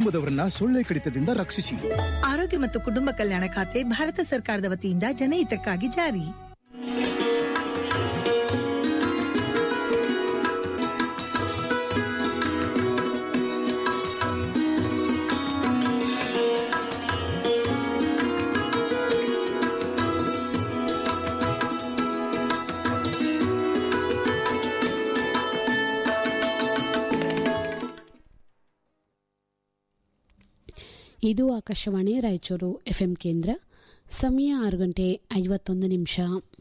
ಕುಟುಂಬದವರನ್ನ ಸೊಳ್ಳೆ ಕಡಿತದಿಂದ ರಕ್ಷಿಸಿ ಆರೋಗ್ಯ ಮತ್ತು ಕುಟುಂಬ ಕಲ್ಯಾಣ ಖಾತೆ ಭಾರತ ಸರ್ಕಾರದ ವತಿಯಿಂದ ಜನಹಿತಕ್ಕಾಗಿ ಜಾರಿ ಇದು ಆಕಾಶವಾಣಿ ರಾಯಚೂರು ಎಫ್ಎಂ ಕೇಂದ್ರ ಸಮಯ ಆರು ಗಂಟೆ ಐವತ್ತೊಂದು ನಿಮಿಷ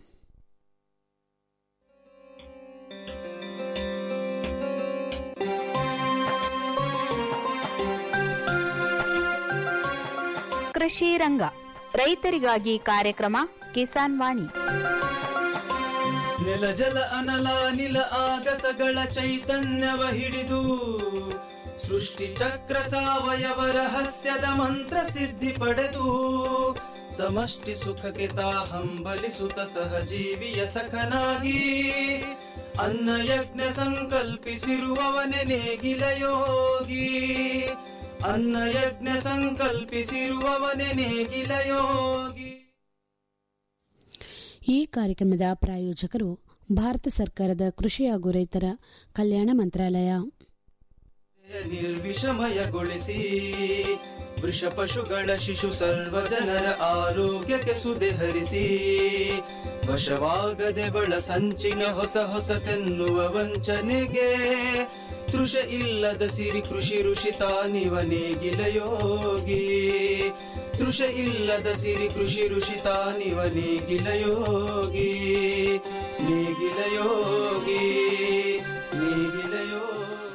ಕೃಷಿ ರಂಗ ರೈತರಿಗಾಗಿ ಕಾರ್ಯಕ್ರಮ ಕಿಸಾನ್ ವಾಣಿ ನೆಲ ಜಲ ಅನಲ ನಿಲ ಆಗಸಗಳ ಚೈತನ್ಯವ ಹಿಡಿದು ಸೃಷ್ಟಿ ಚಕ್ರ ಸಾವಯವ ರಹಸ್ಯದ ಮಂತ್ರ ಸಿದ್ಧಿ ಪಡೆದು ಸಮಷ್ಟಿ ಸುಖಕ್ಕೆ ತಾ ಹಂಬಲಿಸುತ್ತ ಸಹಜೀವಿಯ ಸಖನಾಗಿ ಅನ್ನ ಯಜ್ಞ ಸಂಕಲ್ಪಿಸಿರುವವನೆ ನೇಗಿಲ ಯೋಗಿ ಅನ್ನ ಯಜ್ಞ ಸಂಕಲ್ಪಿಸಿರುವವನೆ ನೇಗಿಲ ಯೋಗಿ ಈ ಕಾರ್ಯಕ್ರಮದ ಪ್ರಾಯೋಜಕರು ಭಾರತ ಸರ್ಕಾರದ ಕೃಷಿ ಹಾಗೂ ರೈತರ ಕಲ್ಯಾಣ ಮಂತ್ರಾಲಯ ನಿರ್ವಿಷಮಯಗೊಳಿಸಿ ವೃಷ ಪಶುಗಳ ಶಿಶು ಸರ್ವ ಜನರ ಆರೋಗ್ಯಕ್ಕೆ ಸುದೆ ಹರಿಸಿ ವಶವಾಗದೆ ಬಳ ಸಂಚಿನ ಹೊಸ ಹೊಸತೆನ್ನುವ ವಂಚನೆಗೆ ತೃಷ ಇಲ್ಲದ ಸಿರಿ ಕೃಷಿ ಋಷಿ ತಾನಿವ ನೇಗಿಲ ಯೋಗಿ ತೃಷ ಇಲ್ಲದ ಸಿರಿ ಕೃಷಿ ಋಷಿ ತಾನಿವ ನೇಗಿಲ ಯೋಗಿ ನೇಗಿಲ ಯೋಗಿ ನೇಗಿಲ ಯೋಗಿ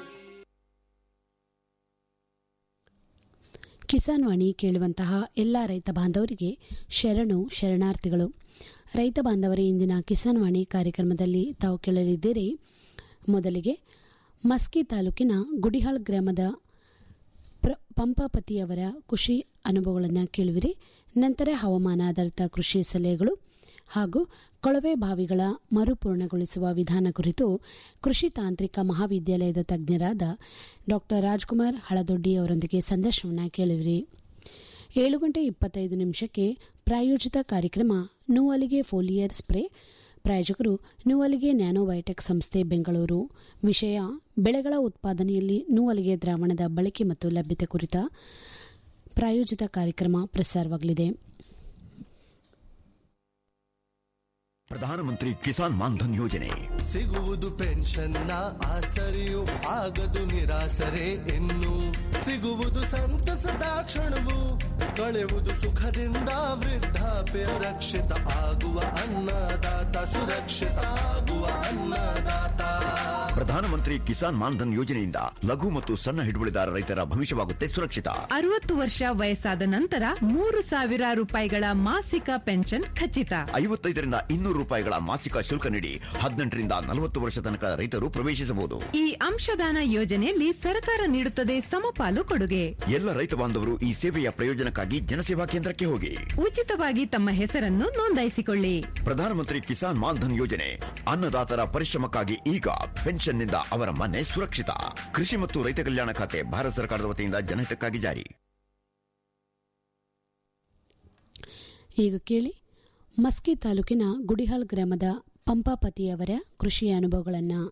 ಕಿಸಾನ್ ವಾಣಿ ಕೇಳುವಂತಹ ಎಲ್ಲ ರೈತ ಬಾಂಧವರಿಗೆ ಶರಣು ಶರಣಾರ್ಥಿಗಳು ರೈತ ಬಾಂಧವರೇ ಇಂದಿನ ಕಿಸಾನ್ ವಾಣಿ ಕಾರ್ಯಕ್ರಮದಲ್ಲಿ ತಾವು ಕೇಳಲಿದ್ದೀರಿ ಮೊದಲಿಗೆ ಮಸ್ಕಿ ತಾಲೂಕಿನ ಗುಡಿಹಾಳ್ ಗ್ರಾಮದ ಪ್ರ ಪಂಪಾಪತಿಯವರ ಕೃಷಿ ಅನುಭವಗಳನ್ನು ಕೇಳುವಿರಿ ನಂತರ ಹವಾಮಾನ ಆಧಾರಿತ ಕೃಷಿ ಸಲಹೆಗಳು ಹಾಗೂ ಕೊಳವೆ ಬಾವಿಗಳ ಮರುಪೂರ್ಣಗೊಳಿಸುವ ವಿಧಾನ ಕುರಿತು ಕೃಷಿ ತಾಂತ್ರಿಕ ಮಹಾವಿದ್ಯಾಲಯದ ತಜ್ಞರಾದ ಡಾ ರಾಜ್ಕುಮಾರ್ ಹಳದೊಡ್ಡಿ ಅವರೊಂದಿಗೆ ಸಂದರ್ಶನವನ್ನು ಕೇಳುವಿರಿ ಏಳು ಗಂಟೆ ಇಪ್ಪತ್ತೈದು ನಿಮಿಷಕ್ಕೆ ಪ್ರಾಯೋಜಿತ ಕಾರ್ಯಕ್ರಮ ನೂವಲಿಗೆ ಫೋಲಿಯರ್ ಸ್ಪ್ರೇ ಪ್ರಾಯೋಜಕರು ನೂವಲಿಗೆ ನ್ಯಾನೋಬಯೋಟೆಕ್ ಸಂಸ್ಥೆ ಬೆಂಗಳೂರು ವಿಷಯ ಬೆಳೆಗಳ ಉತ್ಪಾದನೆಯಲ್ಲಿ ನೂವಲಿಗೆ ದ್ರಾವಣದ ಬಳಕೆ ಮತ್ತು ಲಭ್ಯತೆ ಕುರಿತ ಪ್ರಾಯೋಜಿತ ಕಾರ್ಯಕ್ರಮ ಪ್ರಸಾರವಾಗಲಿದೆ ಪ್ರಧಾನಮಂತ್ರಿ ಕಿಸಾನ್ ಮಾನ್ಧನ್ ಯೋಜನೆ ಸಿಗುವುದು ಪೆನ್ಷನ್ನ ಆಸರೆಯು ಆಗದು ನಿರಾಸರೆ ಇನ್ನು ಸಿಗುವುದು ಸಂತಸದ ಕ್ಷಣವು ಕಳೆಯುವುದು ಸುಖದಿಂದ ವೃದ್ಧಾಪ್ಯ ರಕ್ಷಿತ ಆಗುವ ಅನ್ನದಾತ ಸುರಕ್ಷಿತ ಆಗುವ ಅನ್ನದಾತ ಪ್ರಧಾನಮಂತ್ರಿ ಕಿಸಾನ್ ಮಾನ್ಧನ್ ಯೋಜನೆಯಿಂದ ಲಘು ಮತ್ತು ಸಣ್ಣ ಹಿಡುವಳಿದಾರ ರೈತರ ಭವಿಷ್ಯವಾಗುತ್ತೆ ಸುರಕ್ಷಿತ ಅರವತ್ತು ವರ್ಷ ವಯಸ್ಸಾದ ನಂತರ ಮೂರು ಸಾವಿರ ರೂಪಾಯಿಗಳ ಮಾಸಿಕ ಪೆನ್ಷನ್ ಖಚಿತ ಐವತ್ತೈದರಿಂದ ಇನ್ನೂರು ರೂಪಾಯಿಗಳ ಮಾಸಿಕ ಶುಲ್ಕ ನೀಡಿ ಹದಿನೆಂಟರಿಂದ ನಲವತ್ತು ವರ್ಷ ತನಕ ರೈತರು ಪ್ರವೇಶಿಸಬಹುದು ಈ ಅಂಶದಾನ ಯೋಜನೆಯಲ್ಲಿ ಸರ್ಕಾರ ನೀಡುತ್ತದೆ ಸಮಪಾಲು ಕೊಡುಗೆ ಎಲ್ಲ ರೈತ ಬಾಂಧವರು ಈ ಸೇವೆಯ ಪ್ರಯೋಜನಕ್ಕಾಗಿ ಜನಸೇವಾ ಕೇಂದ್ರಕ್ಕೆ ಹೋಗಿ ಉಚಿತವಾಗಿ ತಮ್ಮ ಹೆಸರನ್ನು ನೋಂದಾಯಿಸಿಕೊಳ್ಳಿ ಪ್ರಧಾನಮಂತ್ರಿ ಕಿಸಾನ್ ಮಾನ್ಧನ್ ಯೋಜನೆ ಅನ್ನದಾತರ ಪರಿಶ್ರಮಕ್ಕಾಗಿ ಈಗ ಪೆನ್ಷನ್ನಿಂದ ಅವರ ಮನೆ ಸುರಕ್ಷಿತ ಕೃಷಿ ಮತ್ತು ರೈತ ಕಲ್ಯಾಣ ಖಾತೆ ಭಾರತ ಸರ್ಕಾರದ ವತಿಯಿಂದ ಜನಹಿತಕ್ಕಾಗಿ ಜಾರಿ ಈಗ ಕೇಳಿ ಮಸ್ಕಿ ತಾಲೂಕಿನ ಗುಡಿಹಾಳ್ ಗ್ರಾಮದ ಪಂಪಾಪತಿಯವರ ಕೃಷಿ ಅನುಭವಗಳನ್ನು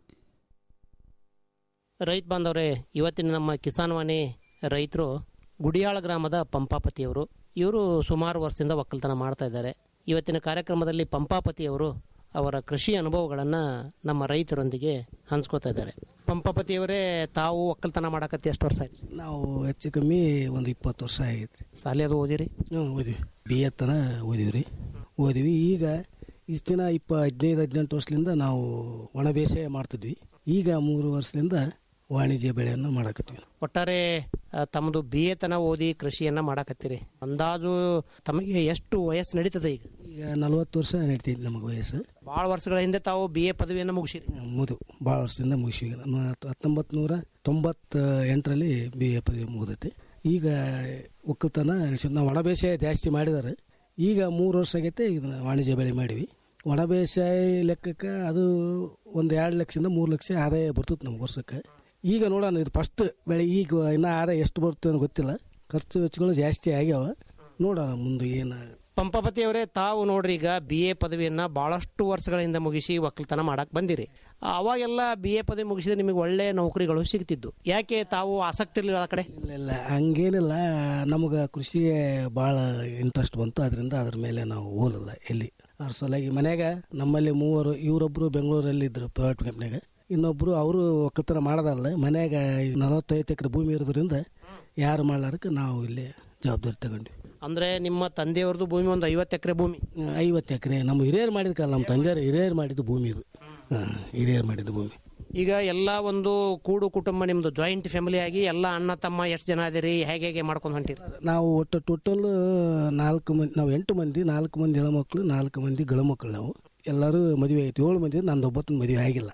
ರೈತ ಬಾಂಧವರೇ ಇವತ್ತಿನ ನಮ್ಮ ಕಿಸಾನ್ ವಾಣಿ ರೈತರು ಗುಡಿಯಾಳ ಗ್ರಾಮದ ಪಂಪಾಪತಿಯವರು ಇವರು ಸುಮಾರು ವರ್ಷದಿಂದ ಒಕ್ಕಲ್ತನ ಮಾಡ್ತಾ ಇದ್ದಾರೆ ಇವತ್ತಿನ ಕಾರ್ಯಕ್ರಮದಲ್ಲಿ ಪಂಪಾಪತಿಯವರು ಅವರ ಕೃಷಿ ಅನುಭವಗಳನ್ನು ನಮ್ಮ ರೈತರೊಂದಿಗೆ ಹಂಚ್ಕೋತಾ ಇದ್ದಾರೆ ಪಂಪಾಪತಿಯವರೇ ತಾವು ಒಕ್ಕಲ್ತನ ಮಾಡಕತ್ತಿ ಎಷ್ಟು ವರ್ಷ ಆಯ್ತು ನಾವು ಹೆಚ್ಚು ಕಮ್ಮಿ ಒಂದು ಇಪ್ಪತ್ತು ವರ್ಷ ಆಗೈತಿ ಸಾಲಿ ಅದು ಓದಿರಿ ಹ್ಞೂ ಓದಿವಿ ಬಿ ಎ ತನ ಓದಿವಿ ರೀ ಓದಿವಿ ಈಗ ಇಷ್ಟು ದಿನ ಇಪ್ಪ ಹದಿನೈದು ಹದಿನೆಂಟು ವರ್ಷದಿಂದ ನಾವು ಒಣ ಬೇಸಾಯ ಮಾಡ್ತಿದ್ವಿ ಈಗ ಮೂರು ವರ್ಷದಿಂದ ವಾಣಿಜ್ಯ ಬೆಳೆಯನ್ನು ಮಾಡಕತ್ತೀವಿ ಒಟ್ಟಾರೆ ಆ, ತಮ್ಮದು ಬಿ ಎ ತನ ಓದಿ ಕೃಷಿಯನ್ನ ಮಾಡಕತ್ತೀರಿ ಅಂದಾಜು ತಮಗೆ ಎಷ್ಟು ವಯಸ್ಸು ನಡೀತದೆ ಈಗ ಈಗ ನಲ್ವತ್ತು ವರ್ಷ ನಡೀತೈತಿ ನಮಗೆ ವಯಸ್ಸು ಭಾಳ ವರ್ಷಗಳ ಹಿಂದೆ ತಾವು ಬಿ ಎ ಪದವಿಯನ್ನು ಮುಗಿಸಿರಿ ಮುದು ಭಾಳ ವರ್ಷದಿಂದ ಮುಗಿಸಿವಿ ನಮ್ಮ ಹತ್ತೊಂಬತ್ತು ನೂರ ತೊಂಬತ್ತ ಎಂಟರಲ್ಲಿ ಬಿ ಎ ಪದವಿ ಮುಗಿದೈತಿ ಈಗ ಒಕ್ಕಲ್ತನ ನಡೆಸಿ ನಾವು ಒಣ ಬೇಸಾಯ ಜಾಸ್ತಿ ಮಾಡಿದ್ದಾರೆ ಈಗ ಮೂರು ವರ್ಷ ಆಗೈತೆ ಇದನ್ನ ವಾಣಿಜ್ಯ ಬೆಳೆ ಮಾಡಿವಿ ಒಣ ಬೇಸಾಯ ಲೆಕ್ಕಕ್ಕೆ ಅದು ಒಂದು ಎರಡು ಲಕ್ಷದಿಂದ ಮೂರು ಲಕ್ಷ ಆದಾಯ ಬರ್ತದೆ ನಮ್ಗೆ ವರ್ಷಕ್ಕೆ ಈಗ ನೋಡೋಣ ಇದು ಫಸ್ಟ್ ಬೆಳೆ ಈಗ ಇನ್ನೂ ಆದಾಯ ಎಷ್ಟು ಬರುತ್ತೆ ಅಂತ ಗೊತ್ತಿಲ್ಲ ಖರ್ಚು ವೆಚ್ಚಗಳು ಜಾಸ್ತಿ ಆಗ್ಯಾವ ನೋಡೋಣ ಮುಂದೆ ಏನು ಪಂಪಾಪತಿ ಅವರೇ ತಾವು ನೋಡ್ರಿ ಈಗ ಬಿ ಎ ಪದವಿಯನ್ನ ಬಹಳಷ್ಟು ವರ್ಷಗಳಿಂದ ಮುಗಿಸಿ ಒಕ್ಕಲ್ತನ ಮಾಡಕ್ ಬಂದಿರಿ ಅವಾಗೆಲ್ಲ ಬಿ ಎ ಪದವಿ ಮುಗಿಸಿದ್ರೆ ನಿಮಗೆ ಒಳ್ಳೆ ನೌಕರಿಗಳು ಸಿಗ್ತಿದ್ದು ಯಾಕೆ ತಾವು ಆಸಕ್ತಿ ಇರಲಿಲ್ಲ ಆ ಕಡೆ ಇಲ್ಲ ಇಲ್ಲ ಹಂಗೇನಿಲ್ಲ ನಮಗೆ ಕೃಷಿಗೆ ಭಾಳ ಇಂಟ್ರೆಸ್ಟ್ ಬಂತು ಅದರಿಂದ ಅದ್ರ ಮೇಲೆ ನಾವು ಹೋಗಲಿಲ್ಲ ಎಲ್ಲಿ ಅದ್ರ ಸಲುವಾಗಿ ಮನ್ಯಾಗ ನಮ್ಮಲ್ಲಿ ಮೂವರು ಇವರೊಬ್ಬರು ಬೆಂಗಳೂರಲ್ಲಿ ಇದ್ರು ಪ್ರೈವೇಟ್ ಕಂಪ್ನಿಯಾಗ ಇನ್ನೊಬ್ಬರು ಅವರು ಒಕ್ಕಲ್ತನ ಮಾಡೋದಲ್ಲ ಮನ್ಯಾಗ ನಲವತ್ತೈದು ಎಕರೆ ಭೂಮಿ ಇರೋದ್ರಿಂದ ಯಾರು ಮಾಡ್ಲಾರಕ್ಕೆ ನಾವು ಇಲ್ಲಿ ಜವಾಬ್ದಾರಿ ತಗೊಂಡ್ವಿ ಅಂದ್ರೆ ನಿಮ್ಮ ತಂದೆಯವ್ರದ್ದು ಭೂಮಿ ಒಂದು ಐವತ್ತು ಎಕರೆ ಭೂಮಿ ಐವತ್ತು ಎಕರೆ ನಮ್ಮ ಹಿರಿಯರು ಮಾಡಿದ್ಕಲ್ಲ ನಮ್ಮ ತಂದೆಯರು ಹಿರಿಯರು ಮಾಡಿದ್ದು ಭೂಮಿ ಇದು ಹಾಂ ಹಿರಿಯರು ಮಾಡಿದ್ದು ಭೂಮಿ ಈಗ ಎಲ್ಲ ಒಂದು ಕೂಡು ಕುಟುಂಬ ನಿಮ್ದು ಜಾಯಿಂಟ್ ಫ್ಯಾಮಿಲಿ ಆಗಿ ಎಲ್ಲ ಅಣ್ಣ ತಮ್ಮ ಎಷ್ಟು ಜನ ಅದಿರಿ ಹೇಗೆ ಹೇಗೆ ಮಾಡ್ಕೊಂಡು ಹೊಂಟಿರಿ ನಾವು ಒಟ್ಟು ಟೋಟಲ್ ನಾಲ್ಕು ಮಂದಿ ನಾವು ಎಂಟು ಮಂದಿ ನಾಲ್ಕು ಮಂದಿ ಹೆಣ್ಮಕ್ಳು ನಾಲ್ಕು ಮಂದಿ ಗಂಡು ಮಕ್ಕಳು ನಾವು ಎಲ್ಲರೂ ಮದುವೆ ಆಯ್ತು ಏಳು ಮಂದಿ ನಂದು ಒಬ್ಬತ್ತು ಮದುವೆ ಆಗಿಲ್ಲ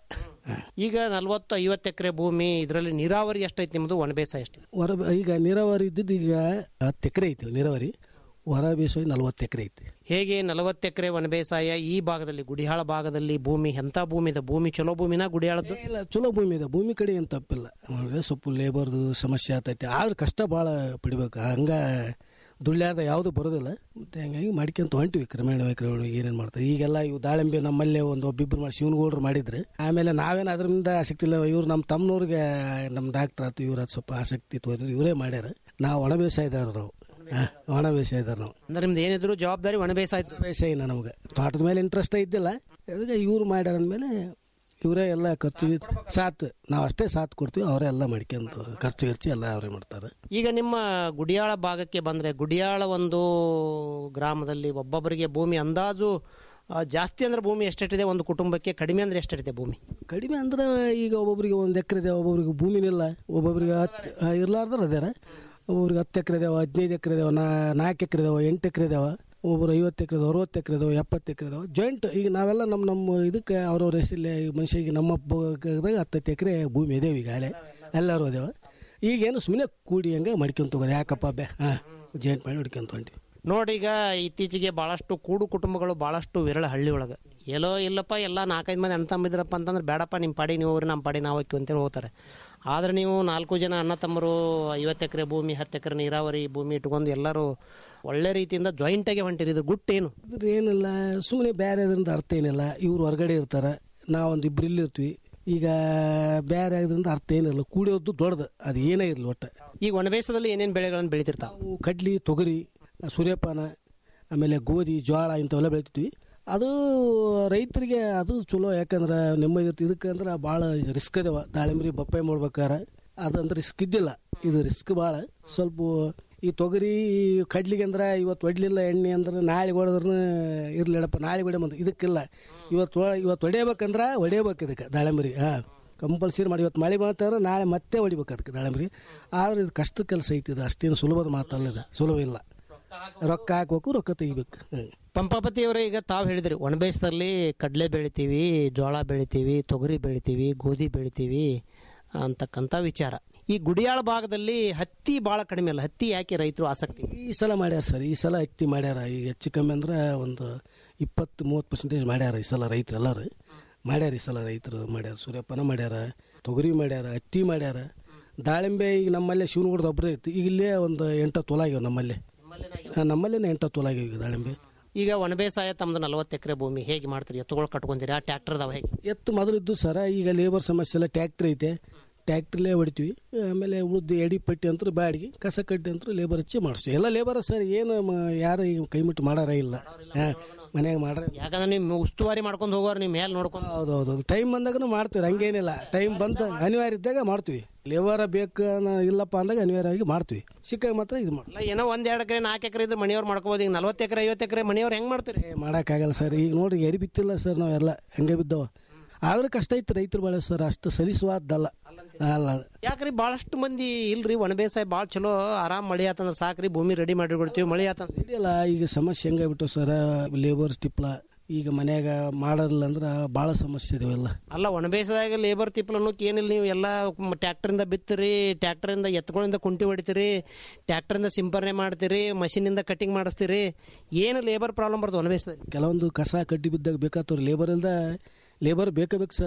ಈಗ ನಲ್ವತ್ತು ಐವತ್ತು ಎಕರೆ ಭೂಮಿ ಇದರಲ್ಲಿ ನೀರಾವರಿ ಎಷ್ಟೈತಿ ನಿಮ್ಮದು ಒಣ ಬೇಸಾಯ ಎಷ್ಟಿದೆ ಹೊರ ಈಗ ನೀರಾವರಿ ಇದ್ದಿದ್ದು ಈಗ ಹತ್ತು ಎಕರೆ ಐತಿ ನೀರಾವರಿ ಹೊರ ಬೇಸಾಯ ನಲ್ವತ್ತು ಎಕರೆ ಐತಿ ಹೇಗೆ ನಲವತ್ತು ಎಕರೆ ಒಣ ಬೇಸಾಯ ಈ ಭಾಗದಲ್ಲಿ ಗುಡಿಹಾಳ ಭಾಗದಲ್ಲಿ ಭೂಮಿ ಎಂಥ ಭೂಮಿ ಇದೆ ಭೂಮಿ ಚಲೋ ಭೂಮಿನ ಗುಡಿಹಾಳದ್ದು ಇಲ್ಲ ಚಲೋ ಭೂಮಿ ಇದೆ ಭೂಮಿ ಕಡೆ ಏನು ತಪ್ಪಿಲ್ಲ ಅಂದ್ರೆ ಸ್ವಲ್ಪ ಲೇಬರ್ದು ಸಮಸ್ಯೆ ಆಗ್ತೈತಿ ಆದ್ರೆ ಕಷ್ಟ ಭಾಳ ಪಡಿಬೇಕು ಹಂಗ ದುಳ್ಳ್ಯಾದ ಯಾವುದು ಬರೋದಿಲ್ಲ ಮತ್ತೆ ಹಂಗಾಗಿ ಮಾಡ್ಕೊಂತ ಹೊಂಟಿವಿ ಕ್ರಮೇಣ ಕ್ರಮೇಣ ಏನೇನು ಮಾಡ್ತಾರೆ ಈಗೆಲ್ಲ ಇವು ದಾಳಿಂಬೆ ನಮ್ಮಲ್ಲೇ ಒಂದು ಒಬ್ಬಿಬ್ರು ಮಾಡಿ ಶಿವನಗೌಡ್ರು ಮಾಡಿದ್ರೆ ಆಮೇಲೆ ನಾವೇನು ಅದರಿಂದ ಆಸಕ್ತಿ ಇಲ್ಲ ಇವ್ರು ನಮ್ಮ ತಮ್ಮನವ್ರಿಗೆ ನಮ್ಮ ಡಾಕ್ಟರ್ ಆಯ್ತು ಇವ್ರ ಸ್ವಲ್ಪ ಆಸಕ್ತಿ ತೋರಿದ್ರು ಇವರೇ ಮಾಡ್ಯಾರ ನಾವು ಒಣ ಬೇಸಾಯದಾರ ನಾವು ಹಾ, ಒಣ ಬೇಸಾಯದಾರ ನಾವು ಅಂದ್ರೆ ನಿಮ್ದು ಏನಿದ್ರು ಜವಾಬ್ದಾರಿ ಒಣ ಬೇಸಾಯ ಬೇಸಾಯನ ನಮ್ಗೆ ತೋಟದ ಮೇಲೆ ಇಂಟ್ರೆಸ್ಟ್ ಇದ್ದಿಲ್ಲ ಅದಕ್ಕೆ ಇವ್ರು ಮಾಡ್ಯಾರ ಅಂದಮೇಲೆ ಇವರೇ ಎಲ್ಲ ಖರ್ಚು ಗಿರ್ಚು ಸಾತ್ ನಾವು ಅಷ್ಟೇ ಸಾತ್ ಕೊಡ್ತೀವಿ ಅವರೇ ಎಲ್ಲ ಮಾಡ್ಕೊಂತ ಖರ್ಚು ಗಿರ್ಚು ಎಲ್ಲ ಅವರೇ ಮಾಡ್ತಾರೆ ಈಗ ನಿಮ್ಮ ಗುಡಿಯಾಳ ಭಾಗಕ್ಕೆ ಬಂದ್ರೆ ಗುಡಿಯಾಳ ಒಂದು ಗ್ರಾಮದಲ್ಲಿ ಒಬ್ಬೊಬ್ಬರಿಗೆ ಭೂಮಿ ಅಂದಾಜು ಆ, ಜಾಸ್ತಿ ಅಂದ್ರೆ ಭೂಮಿ ಎಷ್ಟಿದೆ ಒಂದು ಕುಟುಂಬಕ್ಕೆ ಕಡಿಮೆ ಅಂದ್ರೆ ಎಷ್ಟಿದೆ ಭೂಮಿ ಕಡಿಮೆ ಅಂದ್ರೆ ಈಗ ಒಬ್ಬೊಬ್ರಿಗೆ ಒಂದು ಎಕರೆ ಇದಾವೆ ಒಬ್ಬೊಬ್ರಿಗೆ ಭೂಮಿನಿಲ್ಲ ಒಬ್ಬೊಬ್ರಿಗೆ ಹತ್ತು ಇರ್ಲಾರ್ದಾರ ಅದಾರ ಒಬ್ಬೊಬ್ರಿಗೆ ಹತ್ತು ಎಕರೆ ಇದಾವೆ ಹದಿನೈದು ಎಕರೆ ಇದಾವೆ ನಾ ನಾಲ್ಕು ಎಕರೆ ಇದಾವೆ ಎಂಟು ಎಕರೆ ಇದಾವೆ ಒಬ್ಬರು ಐವತ್ತು ಎಕರೆ ಅರವತ್ತು ಎಕರೆ ಇದಾವೆ ಎಪ್ಪತ್ತು ಎಕರೆ ಇದಾವೆ ಜಾಯಿಂಟ್ ಈಗ ನಾವೆಲ್ಲ ನಮ್ಮ ನಮ್ಮ ಇದಕ್ಕೆ ಅವ್ರವ್ರ ಹೆಸರಲ್ಲಿ ಮನುಷ್ಯಗೆ ನಮ್ಮ ಭಾಗದಾಗ ಹತ್ತತ್ತು ಎಕರೆ ಭೂಮಿ ಇದೇವೆ ಈಗಾಗಲೇ ಎಲ್ಲರೂ ಅದಾವೆ ಈಗೇನು ಸುಮ್ಮನೆ ಕೂಡಿ ಹಂಗೆ ಮಾಡ್ಕೊಂತ ಹೋಗೋದು ಯಾಕಪ್ಪ ಬೇ ಹಾಂ ಜಾಯಿಂಟ್ ಮಾಡಿ ಹೊಡ್ಕೊಂತ ಹೊಂಟಿವಿ ನೋಡಿ ಈಗ ಇತ್ತೀಚೆಗೆ ಭಾಳಷ್ಟು ಕೂಡು ಕುಟುಂಬಗಳು ಭಾಳಷ್ಟು ವಿರಳ ಹಳ್ಳಿ ಒಳಗೆ ಎಲ್ಲೋ ಇಲ್ಲಪ್ಪ ಎಲ್ಲ ನಾಲ್ಕೈದು ಮಂದಿ ಅಣ್ಣ ತಮ್ಮಿದ್ರಪ್ಪ ಅಂತಂದ್ರೆ ಬೇಡಪ್ಪ ನಿಮ್ಮ ಪಾಡಿ ನೀವು ಹೋಗ್ರಿ ನಮ್ಮ ಪಾಡಿ ನಾವು ಹಾಕಿ ಅಂತೇಳಿ ಹೋಗ್ತಾರೆ ಆದರೆ ನೀವು ನಾಲ್ಕು ಜನ ಅಣ್ಣ ತಮ್ಮರು ಐವತ್ತು ಎಕರೆ ಭೂಮಿ ಹತ್ತು ಎಕರೆ ನೀರಾವರಿ ಭೂಮಿ ಇಟ್ಕೊಂಡು ಎಲ್ಲರೂ ಒಳ್ಳೆ ರೀತಿಯಿಂದ ಜಾಯಿಂಟಾಗಿ ಹೊಂಟಿರಿ ಇದು ಗುಟ್ಟೇನು ಅದ್ರ ಏನಿಲ್ಲ ಸುಮ್ಮನೆ ಬೇರೆ ಅದರಿಂದ ಅರ್ಥ ಏನಿಲ್ಲ ಇವ್ರು ಹೊರಗಡೆ ಇರ್ತಾರೆ ನಾವೊಂದು ಇಬ್ರು ಇಲ್ಲಿ ಇರ್ತೀವಿ ಈಗ ಬೇರೆ ಅದರಿಂದ ಅರ್ಥ ಏನಿಲ್ಲ ಕೂಡಿಯೋದು ದೊಡ್ಡದು ಅದು ಏನೇ ಇರಲಿ ಒಟ್ಟು ಈಗ ಒಣಬೇಸದಲ್ಲಿ ಏನೇನು ಬೆಳೆಗಳನ್ನು ಬೆಳಿತಿರ್ತಾವೆ ನಾವು ಕಡ್ಲಿ ತೊಗರಿ ಸೂರ್ಯಪಾನ ಆಮೇಲೆ ಗೋಧಿ ಜೋಳ ಇಂಥವೆಲ್ಲ ಬೆಳಿತಿದ್ವಿ ಅದು ರೈತರಿಗೆ ಅದು ಚಲೋ ಯಾಕಂದ್ರೆ ನೆಮ್ಮದಿ ಇರ್ತಿ ಇದಕ್ಕೆ ಅಂದ್ರೆ ಭಾಳ ರಿಸ್ಕ್ ಅದಾವ ದಾಳಿಂಬ್ರಿ ಬಪ್ಪಾಯಿ ಮಾಡ್ಬೇಕಾರೆ ಅದಂದ್ರೆ ರಿಸ್ಕ್ ಇದ್ದಿಲ್ಲ ಇದು ರಿಸ್ಕ್ ಭಾಳ ಸ್ವಲ್ಪ ಈ ತೊಗರಿ ಕಡ್ಲಿಗೆ ಅಂದ್ರೆ ಇವತ್ತು ಒಡ್ಲಿಲ್ಲ ಎಣ್ಣೆ ಅಂದ್ರೆ ನಾಳೆ ಹೊಡೆದ್ರೂ ಇರ್ಲಿಲ್ಲಪ್ಪ ನಾಳೆ ಹೊಡೆ ಬಂದು ಇದಕ್ಕಿಲ್ಲ ಇವತ್ತು ಒ- ಇವತ್ತು ಹೊಡಿಬೇಕಂದ್ರೆ ಹೊಡಿಬೇಕು ಇದಕ್ಕೆ ದಾಳಿಂಬ್ರಿ ಹಾಂ ಕಂಪಲ್ಸರಿ ಮಾಡಿ ಇವತ್ತು ಮಳೆ ಮಾಡ್ತಾರೆ ನಾಳೆ ಮತ್ತೆ ಹೊಡಿಬೇಕು ಅದಕ್ಕೆ ದಾಳಿಂಬ್ರಿ ಆದ್ರೆ ಇದು ಕಷ್ಟ ಕೆಲಸ ಐತಿ ಇದು ಅಷ್ಟೇನು ಸುಲಭದ ಮಾತಲ್ಲ ಇದು ಸುಲಭ ಇಲ್ಲ ರೊಕ್ಕ ಹಾಕ್ಬೇಕು ರೊಕ್ಕ ತೆಗಿಬೇಕು ಹ್ಮ್. ಪಂಪಾಪತಿ ಅವರೇ ಈಗ ತಾವು ಹೇಳಿದ್ರಿ ಒಣಬೇಸದಲ್ಲಿ ಕಡಲೆ ಬೆಳಿತೀವಿ ಜೋಳ ಬೆಳಿತೀವಿ ತೊಗರಿ ಬೆಳಿತೀವಿ ಗೋಧಿ ಬೆಳಿತೀವಿ ಅಂತಕ್ಕಂಥ ವಿಚಾರ ಈ ಗುಡಿಯಾಳ ಭಾಗದಲ್ಲಿ ಹತ್ತಿ ಭಾಳ ಕಡಿಮೆ ಅಲ್ಲ ಹತ್ತಿ ಯಾಕೆ ರೈತರು ಆಸಕ್ತಿ ಈ ಸಲ ಮಾಡ್ಯಾರ ಸರ್ ಈ ಸಲ ಹತ್ತಿ ಮಾಡ್ಯಾರ ಈಗ ಹೆಚ್ಚು ಕಮ್ಮಿ ಅಂದ್ರೆ ಒಂದು ಇಪ್ಪತ್ತು ಮೂವತ್ತು ಪರ್ಸೆಂಟೇಜ್ ಮಾಡ್ಯಾರ ಈ ಸಲ ರೈತರು ಎಲ್ಲರೂ ಮಾಡ್ಯಾರ ಈ ಸಲ ರೈತರು ಮಾಡ್ಯಾರ ಸೂರ್ಯಪಾನ ಮಾಡ್ಯಾರ ತೊಗರಿ ಮಾಡ್ಯಾರ ಹತ್ತಿ ಮಾಡ್ಯಾರ ದಾಳಿಂಬೆ ಈಗ ನಮ್ಮಲ್ಲೇ ಶಿವನಗೌಡದ ಒಬ್ಬರೇ ಇತ್ತು ಈಗ ಇಲ್ಲೇ ಒಂದು ಎಂಟು ತೊಲ ಆಗ್ಯಾವ ನಮ್ಮಲ್ಲೇ ಹಾಂ, ನಮ್ಮಲ್ಲೇ ಎಂಟು ತೊಲ ಆಗ್ಯಾವ ಈಗ ದಾಳಿಂಬೆ ಈಗ ಒಣಬೇಸಾಯ ತಮ್ಮದು ನಲವತ್ತು ಎಕರೆ ಭೂಮಿ ಹೇಗೆ ಮಾಡ್ತೀರಿ ಎತ್ತುಗಳು ಕಟ್ಕೊಂತೀರಾ ಟ್ರ್ಯಾಕ್ಟರ್ ಅದಾವ ಹೇಗೆ ಎತ್ತು ಮೊದಲಿದ್ದು ಸರ ಈಗ ಲೇಬರ್ ಸಮಸ್ಯೆ ಎಲ್ಲ ಟ್ಯಾಕ್ಟ್ರ್ ಐತೆ ಟ್ಯಾಕ್ಟ್ರಲ್ಲೇ ಹೊಡಿತೀವಿ ಆಮೇಲೆ ಉಳಿದು ಎಡಿ ಪಟ್ಟಿ ಅಂತೂ ಬಾಡಿಗೆ ಕಸ ಕಡ್ಡಿ ಅಂತೂ ಲೇಬರ್ ಹಚ್ಚಿ ಮಾಡಿಸ್ತೀವಿ ಎಲ್ಲ ಲೇಬರ್ ಸರ್ ಏನು ಮ- ಯಾರು ಈಗ ಕೈ ಮುಟ್ಟು ಮಾಡಾರ ಇಲ್ಲ ಹಾಂ ಮನ್ಯಾಗ ಮಾಡ್ರ ಯಾಕಂದ್ರೆ ನೀವು ಉಸ್ತುವಾರಿ ಮಾಡ್ಕೊಂಡು ಹೋಗೋರು ನಿಮ್ಮ ಮೇಲೆ ನೋಡ್ಕೊಂಡು ಹೌದು ಹೌದು ಹೌದು ಟೈಮ್ ಬಂದಾಗ ಮಾಡ್ತೀವಿ ಹಂಗೇನಿಲ್ಲ ಟೈಮ್ ಬಂತ ಅನಿವಾರ್ಯ ಇದ್ದಾಗ ಮಾಡ್ತೀವಿ ಲೇಬರ ಬೇಕು ಅನ್ನೋ ಇಲ್ಲಪ್ಪ ಅಂದಾಗ ಅನಿವಾರ್ಯವಾಗಿ ಮಾಡ್ತೀವಿ ಸಿಕ್ಕಾಗ ಮಾತ್ರ ಇದು ಮಾಡಿ ಅಲ್ಲ ಏನೋ ಒಂದ್ ಎರಡು ಎಕರೆ ನಾಲ್ಕು ಎಕರೆ ಇದ್ರೆ ಮನೆಯವ್ರು ಮಾಡ್ಕೋಬೋದು ಈಗ ನಲ್ವತ್ತು ಎಕರೆ ಐವತ್ತು ಎಕರೆ ಮನೆಯವ್ರು ಹೆಂಗ್ ಮಾಡ್ತೀರಿ ಮಾಡೋಕ್ಕಾಗಲ್ಲ ಸರ್ ಈಗ ನೋಡ್ರಿ ಎರಿ ಬಿತ್ತಿಲ್ಲ ಸರ್ ನಾವೆಲ್ಲ ಹಂಗೆ ಬಿದ್ದವ ಆದ್ರೆ ಕಷ್ಟ ಐತೆ ರೈತರು ಬಾಳೆ ಸರ್ ಅಷ್ಟು ಸಲಿಸುವಾದ್ದಲ್ಲ ಅಲ್ಲ ಯಾಕ್ರಿ ಭಾಳಷ್ಟು ಮಂದಿ ಇಲ್ರಿ ಒಣ ಬೇಸಾಯ ಭಾಳ ಚಲೋ ಆರಾಮ್ ಮಳಿ ಆತಂದ್ರೆ ಸಾಕ್ರಿ ಭೂಮಿ ರೆಡಿ ಮಾಡಿ ಕೊಡ್ತೀವಿ ಮಳಿ ಆತಂದ್ರೆ ಇದೆಯಲ್ಲ ಈಗ ಸಮಸ್ಯೆ ಹೆಂಗಾಗ್ಬಿಟ್ಟು ಸರ್ ಲೇಬರ್ ಸ್ಟಿಪ್ಲ ಈಗ ಮನ್ಯಾಗ ಮಾಡೋದಿಲ್ಲ ಅಂದ್ರೆ ಭಾಳ ಸಮಸ್ಯೆ ಇದಾವೆಲ್ಲ ಅಲ್ಲ ಒಣ ಬೇಸಾಯದಾಗ ಲೇಬರ್ ತಿಪ್ಪಲ್ ಅನ್ನೋಕೆ ಏನಿಲ್ಲ ನೀವು ಎಲ್ಲ ಟ್ಯಾಕ್ಟರಿಂದ ಬಿತ್ತೀರಿ ಟ್ಯಾಕ್ಟರಿಂದ ಎತ್ತುಗಳಿಂದ ಕುಂಟಿ ಹೊಡಿತೀರಿ ಟ್ಯಾಕ್ಟರಿಂದ ಸಿಂಪರಣೆ ಮಾಡ್ತೀರಿ ಮಷೀನಿಂದ ಕಟಿಂಗ್ ಮಾಡಿಸ್ತೀರಿ ಏನು ಲೇಬರ್ ಪ್ರಾಬ್ಲಮ್ ಬರ್ತದೆ ಒಣ ಬೇಸಾಯದಲ್ಲಿ ಕೆಲವೊಂದು ಕಸ ಕಡ್ಡಿ ಬಿದ್ದಾಗ ಬೇಕಾಗ್ತವ್ರಿ ಲೇಬರ್ ಇಲ್ದ ಲೇಬರ್ ಬೇಕೇ ಬೇಕು ಸರ್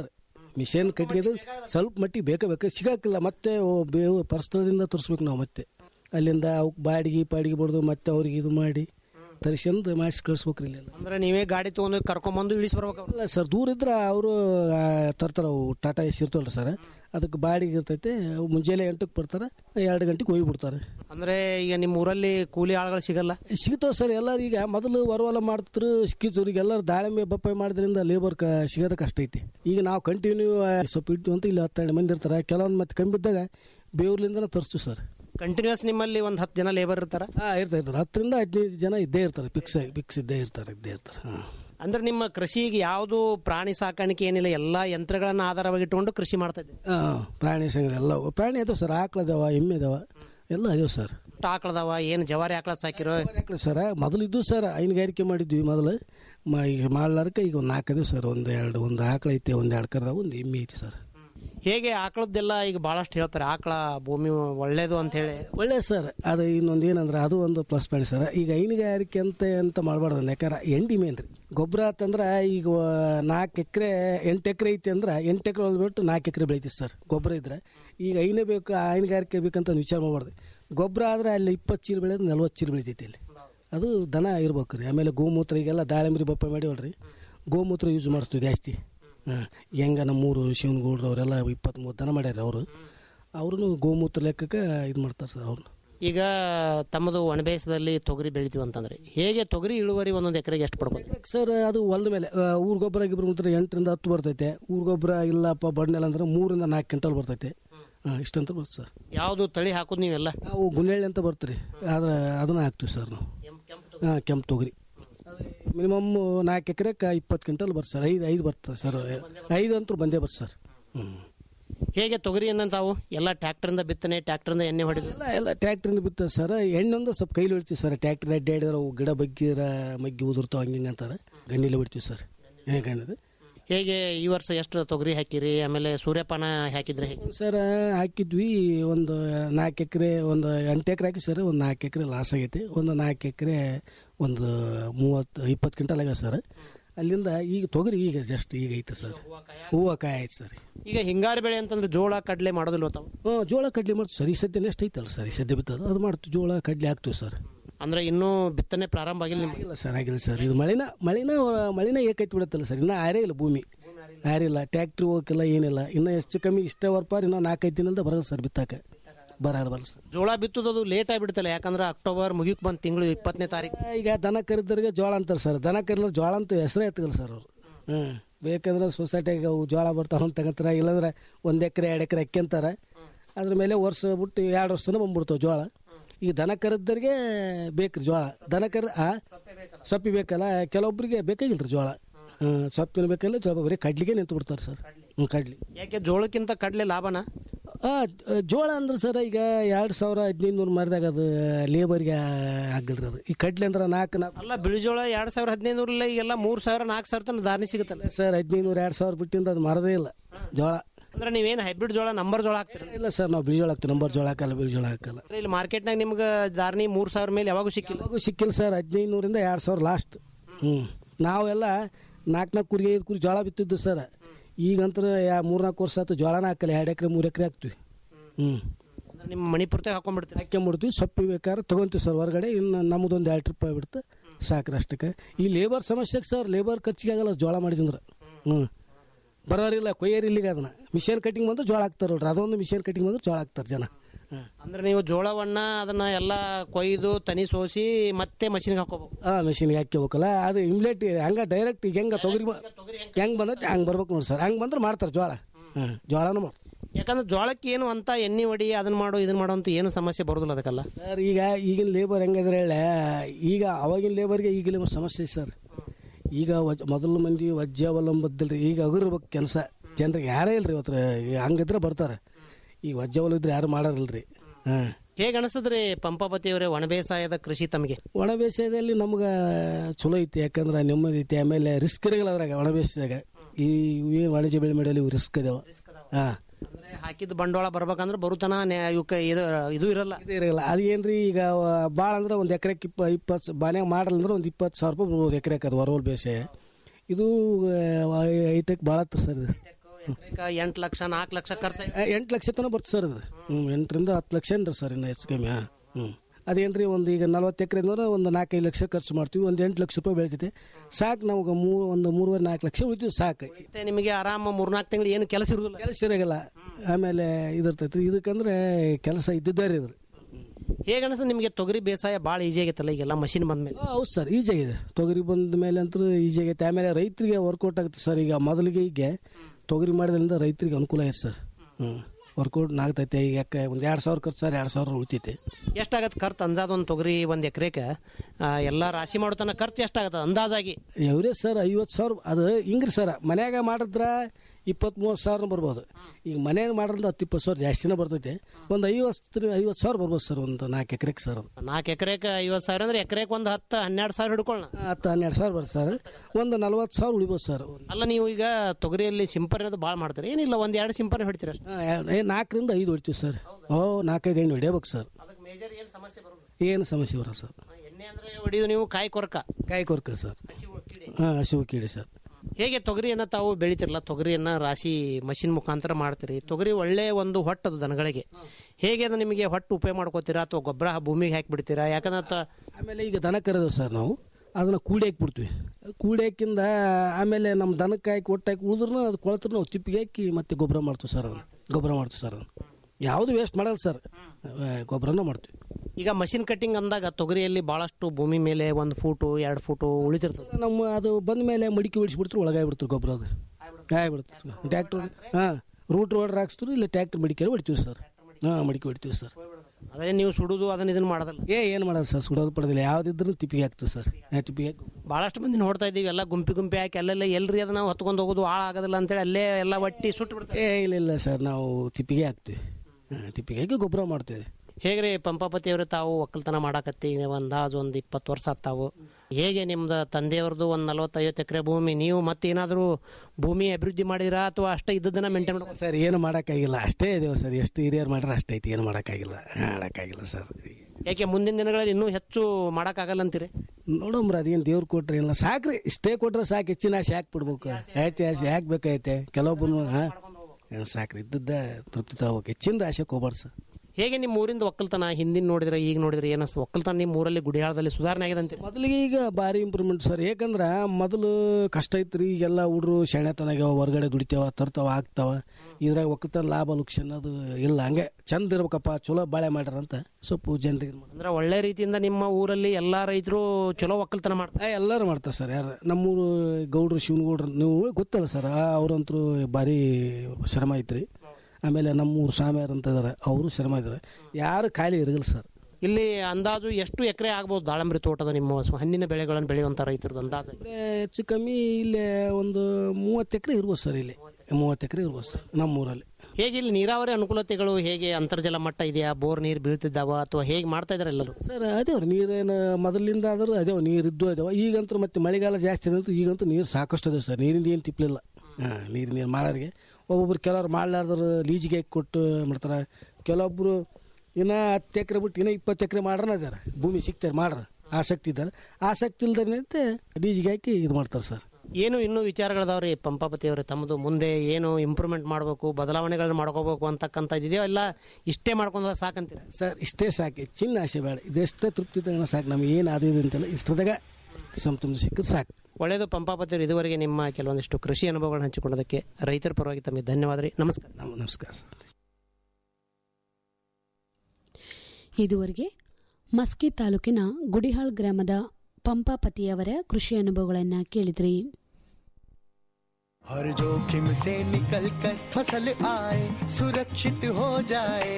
ಮಿಷನ್ ಕಟ್ಟಿಗೆ ಸ್ವಲ್ಪ ಮಟ್ಟಿಗೆ ಬೇಕೇ ಬೇಕು ಸಿಗಾಕಿಲ್ಲ ಮತ್ತೆ ಓ ಬೇವು ಪರಸ್ಥಳದಿಂದ ತರಿಸ್ಬೇಕು ನಾವು ಮತ್ತೆ ಅಲ್ಲಿಂದ ಅವಕ್ಕೆ ಬಾಡಿಗೆ ಪಾಡಿಗೆ ಬಡ್ದು ಮತ್ತೆ ಅವ್ರಿಗೆ ಇದು ಮಾಡಿ ತರಿಸ್ಕೊಂಡು ಮಾಡಿಸಿ ಕಳಿಸ್ಬೇಕ್ರಿ ಇಲ್ಲೆಲ್ಲ ಅಂದ್ರೆ ನೀವೇ ಗಾಡಿ ತಗೊಂಡು ಕರ್ಕೊಂಬಂದು ಇಳಿಸಿ ಬರ್ಬೇಕು ಇಲ್ಲ ಸರ್ ದೂರ ಇದ್ರೆ ಅವರು ತರ್ತಾರೆ ಅವು ಟಾಟಾ ಎಸ್ ಇರ್ತವಲ್ಲ ಸರ್ ಅದಕ್ಕೆ ಬಾಡಿಗೆ ಇರ್ತೈತೆ ಅವು ಮುಂಜಾನೆ ಎಂಟಕ್ಕೆ ಬರ್ತಾರೆ ಎರಡು ಗಂಟೆಗೆ ಹೋಗ್ಬಿಡ್ತಾರೆ ಅಂದ್ರೆ ಈಗ ನಿಮ್ಮ ಊರಲ್ಲಿ ಕೂಲಿ ಆಳುಗಳು ಸಿಗಲ್ಲ ಸಿಗ್ತಾವ ಸರ್ ಎಲ್ಲರೂ ಈಗ ಮೊದಲು ವರವಲ ಮಾಡ್ತಿದ್ರು ಸಿಕ್ಕಿದ್ರು ಈಗ ಎಲ್ಲರೂ ದಾಳಿಂಬೆ ಬಪ್ಪಾಯಿ ಮಾಡೋದ್ರಿಂದ ಲೇಬರ್ ಕ ಸಿಗೋದು ಕಷ್ಟ ಐತಿ ಈಗ ನಾವು ಕಂಟಿನ್ಯೂ ಸ್ವಲ್ಪ ಇಟ್ಟು ಅಂತ ಇಲ್ಲಿ ಹತ್ತೆರಡು ಮಂದಿ ಇರ್ತಾರೆ ಕೆಲವೊಂದು ಮತ್ತೆ ಕಮ್ಮಿ ಬಿದ್ದಾಗ ಬೇವ್ರಲಿಂದನೇ ತರಿಸ್ತೀವಿ ಸರ್ ಕಂಟಿನ್ಯೂಸ್ ನಿಮ್ಮಲ್ಲಿ ಒಂದು ಹತ್ತು ಜನ ಲೇಬರ್ ಇರ್ತಾರ ಹಾಂ ಇರ್ತಾ ಇರ್ತಾರೆ ಹತ್ತರಿಂದ ಹದಿನೈದು ಜನ ಇದ್ದೇ ಇರ್ತಾರೆ ಫಿಕ್ಸ್ ಫಿಕ್ಸ್ ಇದ್ದೇ ಇರ್ತಾರೆ ಇದ್ದೇ ಇರ್ತಾರೆ ಹಾಂ ಅಂದ್ರೆ ನಿಮ್ಮ ಕೃಷಿಗೆ ಯಾವುದು ಪ್ರಾಣಿ ಸಾಕಾಣಿಕೆ ಏನಿಲ್ಲ ಎಲ್ಲಾ ಯಂತ್ರಗಳನ್ನ ಆಧಾರವಾಗಿ ಇಟ್ಕೊಂಡು ಕೃಷಿ ಮಾಡ್ತಾ ಇದ್ದೀವಿ ಹಾಂ ಪ್ರಾಣಿ ಸಂಘ ಎಲ್ಲ ಪ್ರಾಣಿ ಅದಾವ ಸರ್ ಆಕಳ ಅದಾವ ಎಮ್ಮೆ ಅದಾವ ಎಲ್ಲ ಅದಾವ ಸರ್ ಆಕಳದವ ಏನು ಜವಾರಿ ಆಕಳ ಸಾಕಿರೋ ಆಕಳ ಸರ್ ಮೊದಲು ಇದ್ದು ಸರ್ ಹೈನುಗಾರಿಕೆ ಮಾಡಿದ್ವಿ ಮೊದಲು ಮ ಈಗ ಮಾಡ್ಲಾರ್ಕ ಈಗ ಒಂದು ನಾಲ್ಕು ಅದಾವ ಸರ್ ಒಂದು ಎರಡು ಒಂದು ಆಕಳ ಐತೆ ಒಂದು ಎರಡು ಕರ್ದಾವ ಒಂದು ಎಮ್ಮೆ ಐತಿ ಸರ್ ಹೇಗೆ ಆಕಳದ್ದೆಲ್ಲ ಈಗ ಬಹಳಷ್ಟು ಹೇಳ್ತಾರೆ ಆಕಳ ಭೂಮಿ ಒಳ್ಳೇದು ಅಂತ ಹೇಳಿ ಒಳ್ಳೆ ಸರ್ ಅದು ಇನ್ನೊಂದು ಏನಂದ್ರೆ ಅದು ಒಂದು ಪ್ಲಸ್ ಪಾಯಿಂಟ್ ಸರ್ ಈಗ ಹೈನುಗಾರಿಕೆ ಅಂತ ಅಂತ ಮಾಡಬಾರ್ದು ಯಾಕಂದ್ರೆ ಎಂಡಿ ಮೇನ್ ರೀ ಗೊಬ್ಬರ ಅಂತಂದ್ರೆ ಈಗ ನಾಲ್ಕು ಎಕರೆ ಎಂಟು ಎಕರೆ ಐತಿ ಅಂದ್ರೆ ಎಂಟು ಎಕರೆ ಹೊಲ್ಬಿಟ್ಟು ನಾಲ್ಕು ಎಕರೆ ಬೆಳಿತೀವಿ ಸರ್ ಗೊಬ್ಬರ ಇದ್ರೆ ಈಗ ಹೈನೇ ಬೇಕು ಹೈನುಗಾರಿಕೆ ಬೇಕಂತ ವಿಚಾರ ಮಾಡಬಾರ್ದು ಗೊಬ್ಬರ ಆದರೆ ಅಲ್ಲಿ ಇಪ್ಪತ್ತು ಚೀಲ ಬೆಳೆಯೋದು ನಲ್ವತ್ತು ಚೀಲ ಬೆಳಿತೈತಿ ಅಲ್ಲಿ ಅದು ದನ ಇರ್ಬೇಕು ರೀ ಆಮೇಲೆ ಗೋಮೂತ್ರ ಈಗೆಲ್ಲ ದಾಳಿಂಬರಿ ಬಪ್ಪ ಮಾಡಿ ಹೊಡ್ರಿ ಗೋಮೂತ್ರ ಯೂಸ್ ಮಾಡಿಸ್ತೀವಿ ಜಾಸ್ತಿ ಹಾಂ ಹೆಂಗ ನಮ್ಮೂರು ಶಿವನಗೌಡ್ರು ಅವರೆಲ್ಲ ಇಪ್ಪತ್ತ್ಮೂರು ದನ ಮಾಡ್ಯಾರ ಅವರು ಅವರು ಗೋಮೂತ್ರ ಲೆಕ್ಕಕ್ಕೆ ಇದು ಮಾಡ್ತಾರೆ ಸರ್ ಅವ್ರು ಈಗ ತಮ್ಮದು ಒಣಬೇಸದಲ್ಲಿ ತೊಗರಿ ಬೆಳಿತೀವಿ ಅಂತಂದ್ರೆ ಹೇಗೆ ತೊಗರಿ ಇಳುವರಿ ಒಂದೊಂದು ಎಕರೆಗೆ ಎಷ್ಟು ಪಡ್ಬೋದು ಸರ್ ಅದು ಹೊಲದ ಮೇಲೆ ಆ, ಊರ್ ಗೊಬ್ಬರ ಗಿಬ್ಬರ ಮುತ್ರ ಎಂಟರಿಂದ ಹತ್ತು ಬರ್ತೈತೆ ಊರ್ ಗೊಬ್ಬರ ಇಲ್ಲಪ್ಪ ಬಡ್ನೆಲ್ಲ ಅಂದ್ರೆ ಮೂರಿಂದ ನಾಲ್ಕು ಕ್ವಿಂಟಲ್ ಬರ್ತೈತೆ ಹಾಂ ಇಷ್ಟಂತ ಬರ್ತದೆ ಸರ್ ಯಾವುದು ತಳಿ ಹಾಕೋದು ನೀವೆಲ್ಲ ನಾವು ಗುಂಡೆಳ್ಳಿ ಅಂತ ಬರ್ತೀರಿ ಆದ್ರೆ ಅದನ್ನ ಹಾಕ್ತೀವಿ ಸರ್ ನಾವು ಹಾಂ ಕೆಂಪು ತೊಗರಿ ಮಿನಿಮಮ್ ನಾಲ್ಕು ಎಕರೆಗೆ ಇಪ್ಪತ್ತು ಕ್ವಿಂಟಲ್ ಬರ್ತದೆ ಸರ್ ಐದು ಐದು ಬರ್ತದೆ ಸರ್ ಐದು ಅಂತೂ ಬಂದೇ ಬರ್ತದೆ ಸರ್ ಹ್ಞೂ ಹೇಗೆ ತೊಗರಿಯನ್ನ ತಾವು ಎಲ್ಲ ಟ್ರ್ಯಾಕ್ಟರಿಂದ ಬಿತ್ತನೆ ಟ್ರ್ಯಾಕ್ಟರಿಂದ ಎಣ್ಣೆ ಹೊಡೆದು ಎಲ್ಲ ಎಲ್ಲ ಟ್ಯಾಕ್ಟ್ರಿಂದ ಬಿತ್ತದೆ ಸರ್ ಎಣ್ಣೊಂದು ಸ್ವಲ್ಪ ಕೈಲಿ ಹೊಡಿತೀವಿ ಸರ್ ಟ್ಯಾಕ್ಟ್ರಿ ಅಡ್ಡಿ ಆಡಿದ್ರೆ ಅವು ಗಿಡ ಬಗ್ಗಿರ ಮಗ್ಗಿ ಉದುರ್ತಾವ ಹಂಗೆ ಹಿಂಗೆ ಅಂತಾರೆ ಗನ್ನಿಲಿ ಹೊಡಿತೀವಿ ಸರ್ ಹೇಗೆ ಗಣ್ಣದು ಹೇಗೆ ಈ ವರ್ಷ ಎಷ್ಟು ತೊಗರಿ ಹಾಕಿರಿ ಆಮೇಲೆ ಸೂರ್ಯಪಾನ ಹಾಕಿದ್ರೆ ಹೇಗೆ ಸರ್ ಹಾಕಿದ್ವಿ ಒಂದು ನಾಲ್ಕು ಎಕರೆ ಒಂದು ಎಂಟು ಎಕರೆ ಹಾಕಿ ಸರ್ ಒಂದು ನಾಲ್ಕು ಎಕರೆ ಲಾಸ್ ಆಗೈತಿ ಒಂದು ನಾಲ್ಕು ಎಕರೆ ಒಂದು ಮೂವತ್ತು ಇಪ್ಪತ್ತು ಕ್ವಿಂಟಲ್ ಆಗ್ಯಾವ ಸರ್ ಅಲ್ಲಿಂದ ಈಗ ತೊಗರಿ ಈಗ ಜಸ್ಟ್ ಈಗ ಐತೆ ಸರ್ ಹೂವು ಕಾಯಿ ಆಯ್ತು ಸರ್ ಈಗ ಹಿಂಗಾರು ಬೆಳೆ ಅಂತಂದ್ರೆ ಜೋಳ ಕಡಲೆ ಮಾಡೋದಿಲ್ವ ತಾವು ಹ್ಞೂ ಜೋಳ ಕಡ್ಲೆ ಮಾಡ್ತೀವಿ ಸರ್ ಈ ಸದ್ಯ ಎಷ್ಟು ಐತಲ್ಲ ಸರ್ ಈ ಸದ್ಯ ಬಿತ್ತದು ಅದು ಮಾಡ್ತೀವಿ ಜೋಳ ಕಡ್ಲೆ ಹಾಕ್ತೀವಿ ಸರ್ ಅಂದ್ರೆ ಇನ್ನೂ ಬಿತ್ತನೆ ಪ್ರಾರಂಭ ಆಗಿಲ್ಲ ನಿಮ್ಗೆ ಆಗಿಲ್ಲ ಸರ್ ಆಗಿಲ್ಲ ಸರ್ ಇದು ಮಳಿನ ಮಳಿನ ಮಳಿನ ಏಕೈತಿ ಬಿಡುತ್ತಲ್ಲ ಸರ್ ಇನ್ನೂ ಆರೇ ಇಲ್ಲ ಭೂಮಿ ಆರಿಲ್ಲ ಟ್ಯಾಕ್ಟ್ರಿ ಹೋಗಿಲ್ಲ ಏನಿಲ್ಲ ಇನ್ನೂ ಹೆಚ್ಚು ಕಮ್ಮಿ ಇಷ್ಟೇ ವರ್ಪಾರ್ ಇನ್ನೂ ನಾಲ್ಕೈದು ದಿನದ ಬರಲ್ಲ ಸರ್ ಬಿತ್ತಾಕ ಬರಲ್ಲ ಬರಲ್ಲ ಸರ್ ಜೋಳ ಬಿತ್ತುದು ಲೇಟ್ ಆಗಿಬಿಡ್ತಲ್ಲ ಯಾಕಂದ್ರೆ ಅಕ್ಟೋಬರ್ ಮುಗಿಕ್ ಬಂದ್ ತಿಂಗಳು ಇಪ್ಪತ್ತನೇ ತಾರೀಕು ಈಗ ದನ ಕರಿದವ್ರಿಗೆ ಜೋಳ ಅಂತಾರೆ ಸರ್ ದನ ಕರಿಲ್ಲ ಜೋಳ ಅಂತೂ ಹೆಸರೇ ಎತ್ತಗಲ್ಲ ಸರ್ ಅವರು ಹ್ಞೂ ಬೇಕಂದ್ರೆ ಸೊಸೈಟಿಗೆ ಅವು ಜೋಳ ಬರ್ತಾವ ಅಂತ ತಗಂತಾರೆ ಇಲ್ಲಾಂದ್ರೆ ಒಂದು ಎಕರೆ ಎರಡು ಎಕರೆ ಅಕ್ಕಿ ಅಂತಾರೆ ಅದ್ರ ಮೇಲೆ ವರ್ಷ ಬಿಟ್ಟು ಎರಡು ವರ್ಷ ತನಕ ಬಂದ್ಬಿಡ್ತಾವೆ ಜೋಳ ಈಗ ದನ ಕರೆದವ್ರಿಗೆ ಬೇಕ್ರಿ ಜೋಳ ದನ ಕರ ಆ ಸೊಪ್ಪಿ ಬೇಕಲ್ಲ ಕೆಲವೊಬ್ಬರಿಗೆ ಬೇಕಾಗಿಲ್ಲ ರೀ ಜೋಳ ಹ್ಞೂ ಸೊಪ್ಪಿನ ಬೇಕಲ್ಲ ಜೋಳ ಬರೀ ಕಡ್ಲಿಗೆ ನಿಂತು ಬಿಡ್ತಾರೆ ಸರ್ ಹ್ಞೂ ಕಡ್ಲಿ ಯಾಕೆ ಜೋಳಕ್ಕಿಂತ ಕಡಲೆ ಲಾಭನ ಆ, ಜೋಳ ಅಂದ್ರೆ ಸರ್ ಈಗ ಎರಡು ಸಾವಿರ ಹದಿನೈದು ನೂರು ಮಾಡಿದಾಗ ಅದು ಲೇಬರ್ಗೆ ಆಗಲ್ರಿ ಅದು ಈ ಕಡ್ಲಿ ಅಂದ್ರೆ ನಾಲ್ಕು ನಾಲ್ಕು ಅಲ್ಲ ಬಿಳಿ ಜೋಳ ಎರಡ್ ಸಾವಿರ ಹದಿನೈದು ನೂರಲ್ಲ ಈಗೆಲ್ಲ ಮೂರ್ ಸಾವಿರ ನಾಲ್ಕು ಸಾವಿರ ತನಕ ದಾರಿ ಸಿಗುತ್ತಲ್ಲ ಸರ್ ಹದಿನೈದು ನೂರು ಎರಡು ಸಾವಿರ ಬಿಟ್ಟಿಂದ ಅದು ಮರದೇ ಇಲ್ಲ ಜೋಳ ಅಂದ್ರೆ ನೀವೇನು ಹೈಬ್ರಿಡ್ ಜೋಳ ನಂಬರ್ ಜೋಳ ಹಾಕ್ತೀರಿ ಇಲ್ಲ ಸರ್ ನಾವು ಬಿಳಿ ಜೋಳ ಹಾಕ್ತೀವಿ ನಂಬರ್ ಜೋಳ ಹಾಕಲ್ಲ ಬಿಳಿ ಜೋಳ ಹಾಕಲ್ಲ ಅಂದ್ರೆ ಇಲ್ಲಿ ಮಾರ್ಕೆಟ್ನಾಗ ನಿಮ್ಗೆ ದಾರ್ನಿ ಮೂರ್ ಸಾವಿರ ಮೇಲೆ ಯಾವಾಗೂ ಸಿಕ್ಕಿಲ್ಲ ಯಾವಾಗೂ ಸಿಕ್ಕಿಲ್ಲ ಸರ್ ಹದಿನೈದು ನೂರಿಂದ ಎರಡು ಸಾವಿರ ಲಾಸ್ಟ್ ಹ್ಞೂ ನಾವೆಲ್ಲ ನಾಲ್ಕು ನಾಲ್ಕು ಕುರಿ ಐದು ಕುರಿ ಜೋಳ ಬಿತ್ತಿದ್ದು ಸರ್ ಈಗಂತರ ಯಾ ಮೂರ್ನಾಲ್ಕು ವರ್ಷ ಆಯ್ತು ಜೋಳನ ಹಾಕಲ್ಲ ಎರಡು ಎಕರೆ ಮೂರು ಎಕರೆ ಹಾಕ್ತೀವಿ ಹ್ಞೂ ಅಂದ್ರೆ ನಿಮ್ಮ ಮಣಿಪುರದಾಗ ಹಾಕೊಂಡ್ಬಿಡ್ತೀರಿ ಹಾಕ್ಕೊಂಬಿಡ್ತೀವಿ ಸೊಪ್ಪು ಬೇಕಾದ್ರೆ ತೊಗೊಂತೀವಿ ಸರ್ ಹೊರಗಡೆ ಇನ್ನು ನಮ್ಮದೊಂದು ಎರಡು ಟ್ರಿಪ್ ಆಗಿಬಿಡುತ್ತೆ ಸಾಕ್ರಿ ಅಷ್ಟಕ್ಕೆ ಈ ಲೇಬರ್ ಸಮಸ್ಯೆಗೆ ಸರ್ ಲೇಬರ್ ಖರ್ಚಿಗೆ ಆಗಲ್ಲ ಜೋಳ ಮಾಡಿದಂದ್ರೆ ಹ್ಞೂ ಬರೋರಿಲ್ಲ ಕೊಯ್ಯರಿಲ್ಲಿಗೆ ಅದನ್ನ ಮಿಷನ್ ಕಟಿಂಗ್ ಬಂದ್ರೆ ಜೋಳ ಹಾಕ್ತಾರೆ ನೋಡ್ರಿ ಅದೊಂದು ಮಿಷನ್ ಕಟಿಂಗ್ ಬಂದ್ರೆ ಜೋಳ ಹಾಕ್ತಾರೆ ಜನ ಹಾಂ ಅಂದ್ರೆ ನೀವು ಜೋಳವನ್ನ ಅದನ್ನ ಎಲ್ಲ ಕೊಯ್ದು ತನಿ ಸೋಸಿ ಮತ್ತೆ ಮಷಿನ್ಗೆ ಹಾಕೋಬೇಕು ಹಾಂ ಮೆಷಿನ್ಗೆ ಹಾಕ್ಕೋಬೇಕಲ್ಲ ಅದು ಇಮ್ಲೇಟ್ ಹಂಗೆ ಡೈರೆಕ್ಟ್ ಈಗ ಹೆಂಗೆ ತೊಗರಿ ಹೆಂಗೆ ಬಂದೈತೆ ಹಂಗೆ ಬರ್ಬೇಕು ನೋಡಿ ಸರ್ ಹಂಗೆ ಬಂದ್ರೆ ಮಾಡ್ತಾರೆ ಜೋಳ ಹಾಂ ಜೋಳನೂ ಮಾಡ್ತಾರೆ ಯಾಕಂದ್ರೆ ಜೋಳಕ್ಕೆ ಏನು ಅಂತ ಎಣ್ಣೆ ಹೊಡಿ ಅದನ್ನ ಮಾಡು ಇದನ್ನ ಮಾಡು ಅಂತ ಏನು ಸಮಸ್ಯೆ ಬರೋದಿಲ್ಲ ಅದಕ್ಕೆಲ್ಲ ಸರ್ ಈಗ ಈಗಿನ ಲೇಬರ್ ಹೆಂಗಂದ್ರೆ ಹೇಳ ಈಗ ಅವಾಗಿನ ಲೇಬರ್ಗೆ ಈಗ ಲೇಬರ್ ಸಮಸ್ಯೆ ಐತೆ ಸರ್ ಈಗ ವಜ್ ಮೊದಲು ಮಂದಿ ವಜ್ಜೆ ಅವಲಂಬದ್ದಿಲ್ರಿ ಈಗ ಅಗಿರ್ಬೇಕು ಕೆಲಸ ಜನರಿಗೆ ಯಾರೇ ಇಲ್ರಿ ಇವತ್ತು ಹಂಗಿದ್ರೆ ಬರ್ತಾರೆ ಈಗ ವಜ್ಜೆ ಅವಲ ಇದ್ರೆ ಯಾರು ಮಾಡಾರಿಲ್ರಿ ಹಾಂ ಹೇಗೆ ಅನಿಸ್ತದ್ರಿ ಪಂಪಾಪತಿ ಅವರೇ ಒಣ ಬೇಸಾಯದ ಕೃಷಿ ತಮಗೆ ಒಣ ಬೇಸಾಯದಲ್ಲಿ ನಮ್ಗೆ ಚಲೋ ಐತಿ ಯಾಕಂದ್ರೆ ನೆಮ್ಮದಿ ಐತಿ ಆಮೇಲೆ ರಿಸ್ಕ್ ಇರಲ್ಲ ಅದ್ರಾಗ ಒಣ ಬೇಸಾಯದಾಗ ಈ ಏನು ವಾಣಿಜ್ಯ ಬೆಳೆ ಮಾಡಿಯಲ್ಲಿ ಇವು ರಿಸ್ಕ್ ಇದಾವೆ ಹಾಂ ಅಂದ್ರೆ ಹಾಕಿದ ಬಂಡವಾಳ ಬರ್ಬೇಕಂದ್ರೆ ಬರುತನ ನೆ- ಇವಕ್ಕೆ ಇದು ಇದು ಇರಲ್ಲ ಇದು ಇರಲ್ಲ ಅದು ಏನ್ರಿ ಈಗ ಭಾಳ ಅಂದ್ರೆ ಒಂದು ಎಕರೆಗೆ ಇಪ್ಪ ಇಪ್ಪತ್ತು ಬಾನ್ಯಾಗ ಮಾಡಲ್ಲ ಅಂದ್ರೆ ಒಂದು ಇಪ್ಪತ್ತು ಸಾವಿರ ರೂಪಾಯಿ ಬರ್ಬೋದು ಎಕರೆಗೆ ಅದು ಹೊರವಲ್ ಬೇಸಾಯ ಇದು ಐಟೆಕ್ ಭಾಳ ಹತ್ರ ಸರ್ ಇದು ಎಂಟು ಲಕ್ಷ ನಾಲ್ಕು ಲಕ್ಷ ಖರ್ಚು ಎಂಟು ಲಕ್ಷ ತನಕ ಬರ್ತದೆ ಸರ್ ಅದು ಹ್ಞೂ ಎಂಟರಿಂದ ಹತ್ತು ಲಕ್ಷ ಏನ್ರಿ ಸರ್ ಇನ್ನು ಹೆಚ್ಚು ಕಮ್ಮಿ ಹಾಂ ಹ್ಞೂ ಅದೇನ್ರಿ ಒಂದು ಈಗ ನಲ್ವತ್ತು ಎಕರೆ ಅಂದ್ರೆ ಒಂದು ನಾಲ್ಕೈದು ಲಕ್ಷ ಖರ್ಚು ಮಾಡ್ತೀವಿ ಒಂದು ಎಂಟು ಲಕ್ಷ ರೂಪಾಯಿ ಬೆಳಿತೈತೆ ಸಾಕು ನಮ್ಗೆ ಮೂ ಒಂದು ಮೂರುವರೆ ನಾಲ್ಕು ಲಕ್ಷ ಉಳಿತೀವಿ ಸಾಕು ಮತ್ತೆ ನಿಮಗೆ ಆರಾಮ ಮೂರ್ನಾಲ್ಕು ತಿಂಗಳು ಏನು ಕೆಲಸ ಇರುದಿಲ್ಲ ಕೆಲಸ ಇರೋಲ್ಲ ಆಮೇಲೆ ಇದಿರ್ತೈತಿ ಇದಕ್ಕಂದ್ರೆ ಕೆಲಸ ಇದ್ದಿದ್ದೇ ರೀ ಇದ್ರ ಹೇಗೆ ಅನಿಸ್ತದೆ ನಿಮಗೆ ತೊಗರಿ ಬೇಸಾಯ ಭಾಳ ಈಜಿ ಆಗೈತಲ್ಲ ಈಗೆಲ್ಲ ಮಷಿನ್ ಬಂದ್ಮೇಲೆ ಹೌದು ಸರ್ ಈಜಿ ಆಗಿದೆ ತೊಗರಿ ಬಂದ ಮೇಲೆ ಅಂತೂ ಈಜಿ ಆಗೈತೆ ಆಮೇಲೆ ರೈತರಿಗೆ ವರ್ಕೌಟ್ ಆಗುತ್ತೆ ಸರ್ ಈಗ ಮೊದಲಿಗೆ ಈಗ ತೊಗರಿ ಮಾಡೋದ್ರಿಂದ ರೈತರಿಗೆ ಅನುಕೂಲ ಆಯ್ತು ಸರ್ ಹ್ಞೂ ವರ್ಕೌಟ್ ಆಗ್ತೈತೆ ಈಗ ಯಾಕೆ ಒಂದು ಎರಡು ಸಾವಿರ ಖರ್ಚು ಸರ್ ಎರಡು ಸಾವಿರ ಉಳಿತೈತೆ ಎಷ್ಟಾಗತ್ತೆ ಖರ್ಚು ಅಂದಾಜು ಒಂದು ತೊಗರಿ ಒಂದು ಎಕರೆಗೆ ಎಲ್ಲ ರಾಶಿ ಮಾಡೋ ತನಕ ಖರ್ಚು ಎಷ್ಟಾಗತ್ತೆ ಅಂದಾಜಾಗಿ ಎವರೇ ಸರ್ ಐವತ್ತು ಸಾವಿರ ಅದು ಹಿಂಗ್ರಿ ಸರ್ ಮನ್ಯಾಗ ಮಾಡಿದ್ರೆ ಇಪ್ಪತ್ತು ಮೂವತ್ತು ಸಾವಿರ ಬರ್ಬೋದು ಈಗ ಮನ್ಯಾಗ ಮಾಡಿದ್ರೆ ಹತ್ತು ಇಪ್ಪತ್ತು ಸಾವಿರ ಜಾಸ್ತಿನೇ ಬರ್ತೈತೆ ಒಂದು ಐವತ್ತು ಐವತ್ತು ಸಾವಿರ ಬರ್ಬೋದು ಸರ್ ಒಂದು ನಾಲ್ಕು ಎಕರೆಗೆ ಸರ್ ಅದು ನಾಲ್ಕು ಎಕರೆಗೆ ಐವತ್ತು ಸಾವಿರ ಅಂದ್ರೆ ಎಕರೆಗೆ ಒಂದು ಹತ್ತು ಹನ್ನೆರಡು ಸಾವಿರ ಹಿಡ್ಕೊಳ್ಳ ಹತ್ತು ಹನ್ನೆರಡು ಸಾವಿರ ಬರುತ್ತೆ ಸರ್ ಒಂದು ನಲ್ವತ್ತು ಸಾವಿರ ಉಳಿಬೋದು ಸರ್ ಅಲ್ಲ ನೀವು ಈಗ ತೊಗರಿಯಲ್ಲಿ ಸಿಂಪರಣೆ ಭಾಳ ಮಾಡ್ತೀರಿ ಏನಿಲ್ಲ ಒಂದು ಎರಡು ಸಿಂಪರಣೆ ಹೊಡಿತೀರ ಅಷ್ಟೇ ಏ ನಾಲ್ಕರಿಂದ ಐದು ಹೊಡಿತೀವಿ ಸರ್ ಓ ನಾಲ್ಕೈದು ಎಣ್ಣೆ ಹೊಡಿಬೇಕು ಸರ್ ಏನು ಸಮಸ್ಯೆ ಬರೋದು ಏನು ಸಮಸ್ಯೆ ಬರೋ ಸರ್ ಎಣ್ಣೆ ಅಂದ್ರೆ ಹೊಡಿಯೋದು ನೀವು ಕಾಯಿ ಕೊರಕ ಕಾಯಿ ಕೊರಕ ಸರ್ ಹಾಂ ಹಸಿವು ಕೀಡಿ ಸರ್ ಹೇಗೆ ತೊಗರಿಯನ್ನ ತಾವು ಬೆಳಿತಿರಲ್ಲ ತೊಗರಿಯನ್ನ ರಾಶಿ ಮಷಿನ್ ಮುಖಾಂತರ ಮಾಡ್ತೀರಿ ತೊಗರಿ ಒಳ್ಳೆ ಒಂದು ಹೊಟ್ಟದು ದನಗಳಿಗೆ ಹೇಗೆ ಅದು ನಿಮಗೆ ಹೊಟ್ಟು ಉಪಯೋಗ ಮಾಡ್ಕೋತೀರಾ ಅಥವಾ ಗೊಬ್ಬರ ಭೂಮಿಗೆ ಹಾಕಿಬಿಡ್ತೀರಾ ಯಾಕಂದ್ರೆ ತ- ಆಮೇಲೆ ಈಗ ದನ ಕರೆದೇವು ಸರ್ ನಾವು ಅದನ್ನು ಕೂಡಿ ಹಾಕ್ಬಿಡ್ತೀವಿ ಕೂಡಿ ಹಾಕಿಂದ ಆಮೇಲೆ ನಮ್ಮ ದನಕ್ಕೆ ಹಾಕಿ ಒಟ್ಟು ಹಾಕಿ ಉಳಿದ್ರೂ ಅದು ಕೊಳತ್ರ ನಾವು ತಿಪ್ಪಿಗೆ ಹಾಕಿ ಮತ್ತೆ ಗೊಬ್ಬರ ಮಾಡ್ತೀವಿ ಸರ್ ಅದನ್ನು ಗೊಬ್ಬರ ಮಾಡ್ತೀವಿ ಸರ್ ಅದನ್ನು ಯಾವುದು ವೇಸ್ಟ್ ಮಾಡಲ್ಲ ಸರ್ ಗೊಬ್ಬರನ ಮಾಡ್ತೀವಿ ಈಗ ಮಷಿನ್ ಕಟ್ಟಿಂಗ್ ಅಂದಾಗ ತೊಗರಿಯಲ್ಲಿ ಬಹಳಷ್ಟು ಭೂಮಿ ಮೇಲೆ ಒಂದು ಫೂಟು ಎರಡು ಫೂಟು ಉಳಿತಿರ್ತದೆ ನಮ್ಮ ಅದು ಬಂದ ಮೇಲೆ ಮಡಿಕೆ ಉಳಿಸ್ಬಿಡ್ತಾರೆ ಒಳಗಾಗ್ಬಿಡ್ತಾರೆ ಗೊಬ್ಬರ ಅದು ಆಗ್ಬಿಡ್ತಾರೆ ಟ್ಯಾಕ್ಟ್ರ್ ಹಾಂ ರೂಟ್ ರೋಡ್ರ್ ಹಾಕ್ಸ್ತೀವಿ ಇಲ್ಲ ಟ್ಯಾಕ್ಟ್ರ್ ಮಡಿಕೆ ಹೊಡಿತೀವಿ ಸರ್ ಹಾಂ ಮಡಿಕೆ ಹೊಡಿತೀವಿ ಸರ್ ಅದೇ ನೀವು ಸುಡುದು ಅದನ್ನ ಇದನ್ನ ಮಾಡೋದಲ್ಲ ಏ ಏನು ಮಾಡೋದು ಸರ್ ಸುಡೋದು ಪಡೋದಿಲ್ಲ ಯಾವುದಿದ್ರು ತಿಪ್ಪಿಗೆ ಹಾಕ್ತೀವಿ ಸರ್ ಆ, ತಿಪ್ಪಿಗೆ ಹಾಕಿ ಭಾಳಷ್ಟು ಮಂದಿ ನೋಡ್ತಾ ಇದ್ದೀವಿ ಎಲ್ಲ ಗುಂಪಿ ಗುಂಪಿ ಹಾಕಿ ಅಲ್ಲೆಲ್ಲ ಎಲ್ರಿ ಅದನ್ನ ಹೊತ್ಕೊಂಡು ಹೋಗೋದು ಹಾಳಾಗೋದಿಲ್ಲ ಅಂತೇಳಿ ಅಲ್ಲೇ ಎಲ್ಲ ಒಟ್ಟಿ ಸುಟ್ಟು ಬಿಡ್ತಾರೆ ಏ ಇಲ್ಲ ಇಲ್ಲ ಸರ್ ನಾವು ತಿಪ್ಪಿಗೆ ಹಾಕ್ತೀವಿ ಹಾಂ ತಿಪ್ಪಿಗೆ ಹಾಕಿ ಗೊಬ್ಬರ ಮಾಡ್ತೀವಿ ಹೇಗ್ರಿ ಪಂಪಾಪತಿ ಅವರು ತಾವು ಒಕ್ಕಲ್ತನ ಮಾಡಾಕತ್ತಿ ಅಂದಾಜು ಒಂದು ಇಪ್ಪತ್ತು ವರ್ಷ ತಾವು ಹೇಗೆ ನಿಮ್ದು ತಂದೆಯವ್ರದ್ದು ಒಂದು ನಲವತ್ತೈವತ್ತು ಎಕರೆ ಭೂಮಿ ನೀವು ಮತ್ತೇನಾದರೂ ಭೂಮಿ ಅಭಿವೃದ್ಧಿ ಮಾಡಿರಾ ಅಥವಾ ಅಷ್ಟೇ ಇದ್ದದನ್ನ ಮೇಂಟೈನ್ ಮಾಡ್ಕೊ ಸರ್ ಏನು ಮಾಡೋಕ್ಕಾಗಿಲ್ಲ ಅಷ್ಟೇ ಇದೇವು ಸರ್ ಎಷ್ಟು ಹಿರಿಯರು ಮಾಡ್ರೆ ಅಷ್ಟೇ ಐತಿ ಏನು ಮಾಡೋಕ್ಕಾಗಿಲ್ಲ ಮಾಡೋಕ್ಕಾಗಿಲ್ಲ ಸರ್ ಯಾಕೆ ಮುಂದಿನ ದಿನಗಳಲ್ಲಿ ಇನ್ನೂ ಹೆಚ್ಚು ಮಾಡೋಕ್ಕಾಗಲ್ಲ ಅಂತೀರಿ ನೋಡಮ್ರ ಅದೇನು ದೇವ್ರು ಕೊಟ್ರೆ ಇಲ್ಲ ಸಾಕ್ರಿ ಇಷ್ಟೇ ಕೊಟ್ರೆ ಸಾಕು ಹೆಚ್ಚಿನ ಆಸೆ ಹಾಕಿ ಬಿಡ್ಬೇಕು ಆಯ್ತು ಆಸೆ ಯಾಕೆ ಬೇಕಾಯ್ತೆ ಕೆಲವೊಬ್ಬರು ಹಾಂ ಸಾಕ್ರಿ ಇದ್ದದ್ದ ತೃಪ್ತಿ ತಗೋಬೇಕು ಹೆಚ್ಚಿನ ಆಸೆಗೆ ಹೋಗ್ಬಾರ್ದು ಸರ್ ಹೇಗೆ ನಿಮ್ಮ ಊರಿಂದ ಒಕ್ಕಲ್ತನ ಹಿಂದಿನ ನೋಡಿದ್ರೆ ಈಗ ನೋಡಿದ್ರೆ ಏನಸ್ ಒಕ್ಕಲ್ತನ ನಿಮ್ಮ ಊರಲ್ಲಿ ಗುಡಿಯಾಳದಲ್ಲಿ ಸುಧಾರಣೆ ಆಗಿದೆ ಅಂತೀರಿ ಮೊದಲಿಗೆ ಈಗ ಭಾರಿ ಇಂಪ್ರೂವ್ಮೆಂಟ್ ಸರ್ ಯಾಕಂದ್ರೆ ಮೊದಲು ಕಷ್ಟ ಐತ್ರಿ ಈಗೆಲ್ಲ ಹುಡ್ರು ಶೆಣೆತನಾಗ್ಯಾವ ಹೊರಗಡೆ ದುಡಿತಾವ ತರ್ತಾವ ಆಗ್ತಾವ ಇದ್ರಾಗ ಒಕ್ಕಲ್ತನ ಲಾಭ ಲುಕ್ಷ ಅನ್ನೋದು ಇಲ್ಲ ಹಂಗೆ ಚಂದ ಇರ್ಬೇಕಪ್ಪ ಚಲೋ ಬಾಳೆ ಮಾಡ್ಯಾರ ಅಂತ ಸ್ವಲ್ಪ ಜನರಿಗೆ ಇದು ಅಂದ್ರೆ ಒಳ್ಳೆ ರೀತಿಯಿಂದ ನಿಮ್ಮ ಊರಲ್ಲಿ ಎಲ್ಲಾ ರೈತರು ಚಲೋ ಒಕ್ಕಲ್ತನ ಮಾಡ್ತಾರೆ ಆ, ಎಲ್ಲರೂ ಮಾಡ್ತಾರೆ ಸರ್ ಯಾರು ನಮ್ಮೂರು ಗೌಡ್ರು ಶಿವನಗೌಡ್ರು ನೀವು ಗೊತ್ತಲ್ಲ ಸರ್ ಅವ್ರಂತರೂ ಭಾರಿ ಶ್ರಮ ಐತ್ರಿ ಆಮೇಲೆ ನಮ್ಮೂರು ಸ್ವಾಮಿಯರು ಅಂತ ಇದಾರೆ ಅವರು ಶ್ರಮ ಇದ್ದಾರೆ ಯಾರು ಖಾಲಿ ಇರಲ್ಲ ಸರ್ ಇಲ್ಲಿ ಅಂದಾಜು ಎಷ್ಟು ಎಕರೆ ಆಗ್ಬೋದು ದಾಳಂಬ್ರಿ ತೋಟದ ನಿಮ್ಮ ಸ್ವ- ಹಣ್ಣಿನ ಬೆಳೆಗಳನ್ನು ಬೆಳೆಯುವಂತ ರೈತರದ್ದು ಅಂದಾಜು ಅಂದ್ರೆ ಹೆಚ್ಚು ಕಮ್ಮಿ ಇಲ್ಲಿ ಒಂದು ಮೂವತ್ತು ಎಕರೆ ಇರ್ಬೋದು ಸರ್ ಇಲ್ಲಿ ಮೂವತ್ತು ಎಕರೆ ಇರ್ಬೋದು ಸರ್ ನಮ್ಮೂರಲ್ಲಿ ಹೇಗೆ ಇಲ್ಲಿ ನೀರಾವರಿ ಅನುಕೂಲತೆಗಳು ಹೇಗೆ ಅಂತರ್ಜಲ ಮಟ್ಟ ಇದೆಯಾ ಬೋರ್ ನೀರು ಬೀಳ್ತಿದ್ದಾವ ಅಥವಾ ಹೇಗೆ ಮಾಡ್ತಾ ಇದಾರೆ ಎಲ್ಲರೂ ಸರ್ ಅದೇವ್ರಿ ನೀರೇನು ಮೊದಲಿಂದ ಆದ್ರೆ ಅದೇವು ನೀರು ಇದ್ದು ಅದಾವ ಈಗಂತೂ ಮತ್ತೆ ಮಳೆಗಾಲ ಜಾಸ್ತಿ ಅದಂತೂ ಈಗಂತೂ ನೀರು ಸಾಕಷ್ಟು ಅದಾವೆ ಸರ್ ನೀರಿಂದ ಏನು ತಿಪ್ಪಲಿಲ್ಲ ಹಾಂ ನೀರು ನೀರು ಮಾಡೋರಿಗೆ ಒಬ್ಬೊಬ್ರು ಕೆಲವ್ರು ಮಾಡ್ಲಾರ್ದ್ರು ಲೀಜಿಗೆ ಹಾಕಿ ಕೊಟ್ಟು ಮಾಡ್ತಾರೆ ಕೆಲವೊಬ್ರು ಇನ್ನು ಹತ್ತು ಎಕರೆ ಬಿಟ್ಟು ಇನ್ನೂ ಇಪ್ಪತ್ತು ಎಕರೆ ಮಾಡ್ರನ ಅದಾರ ಭೂಮಿ ಸಿಗ್ತಾರೆ ಮಾಡ್ರ ಆಸಕ್ತಿ ಇದ್ದಾರೆ ಆಸಕ್ತಿ ಇಲ್ದಂತೆ ಲೀಜಿಗೆ ಹಾಕಿ ಇದು ಮಾಡ್ತಾರೆ ಸರ್ ಏನು ಇನ್ನೂ ವಿಚಾರಗಳದಾವ್ರಿ ಪಂಪಾಪತಿ ಅವರೇ ತಮ್ಮದು ಮುಂದೆ ಏನು ಇಂಪ್ರೂವ್ಮೆಂಟ್ ಮಾಡಬೇಕು ಬದಲಾವಣೆಗಳನ್ನ ಮಾಡ್ಕೋಬೇಕು ಅಂತಕ್ಕಂಥ ಇದೆಯೋ ಎಲ್ಲ ಇಷ್ಟೇ ಮಾಡ್ಕೊಂಡ್ರೆ ಸಾಕಂತೀರ ಸರ್ ಇಷ್ಟೇ ಸಾಕು ಹೆಚ್ಚಿನ ಆಸೆ ಬೇಡ ಇದೆಷ್ಟೇ ತೃಪ್ತಿ ತಗೊಂಡು ಸಾಕು ನಮ್ಗೆ ಏನು ಆದಿದೆ ಅಂತೆಲ್ಲ ಇಷ್ಟದಾಗ ಸಮತಂದು ಸಿಕ್ಕರೆ ಸಾಕು ಒಳ್ಳೆಯದು ಪಂಪಾಪತಿ ಅವರು ಇದುವರೆಗೆ ನಿಮ್ಮ ಕೆಲವೊಂದಿಷ್ಟು ಕೃಷಿ ಅನುಭವಗಳನ್ನ ಹಂಚಿಕೊಳ್ಳೋದಕ್ಕೆ ರೈತರ ಪರವಾಗಿ ತಮಗೆ ಧನ್ಯವಾದ ರೀ ನಮಸ್ಕಾರ ನಮ್- ನಮಸ್ಕಾರ ಸರ್ ಇದುವರೆಗೆ ಮಸ್ಕಿ ತಾಲೂಕಿನ ಗುಡಿಹಾಳ್ ಗ್ರಾಮದ ಪಂಪಾಪತಿಯವರ ಕೃಷಿ ಅನುಭವಗಳನ್ನು ಕೇಳಿದ್ರಿ हर जोखिम से निकल कर फसल आए सुरक्षित हो जाए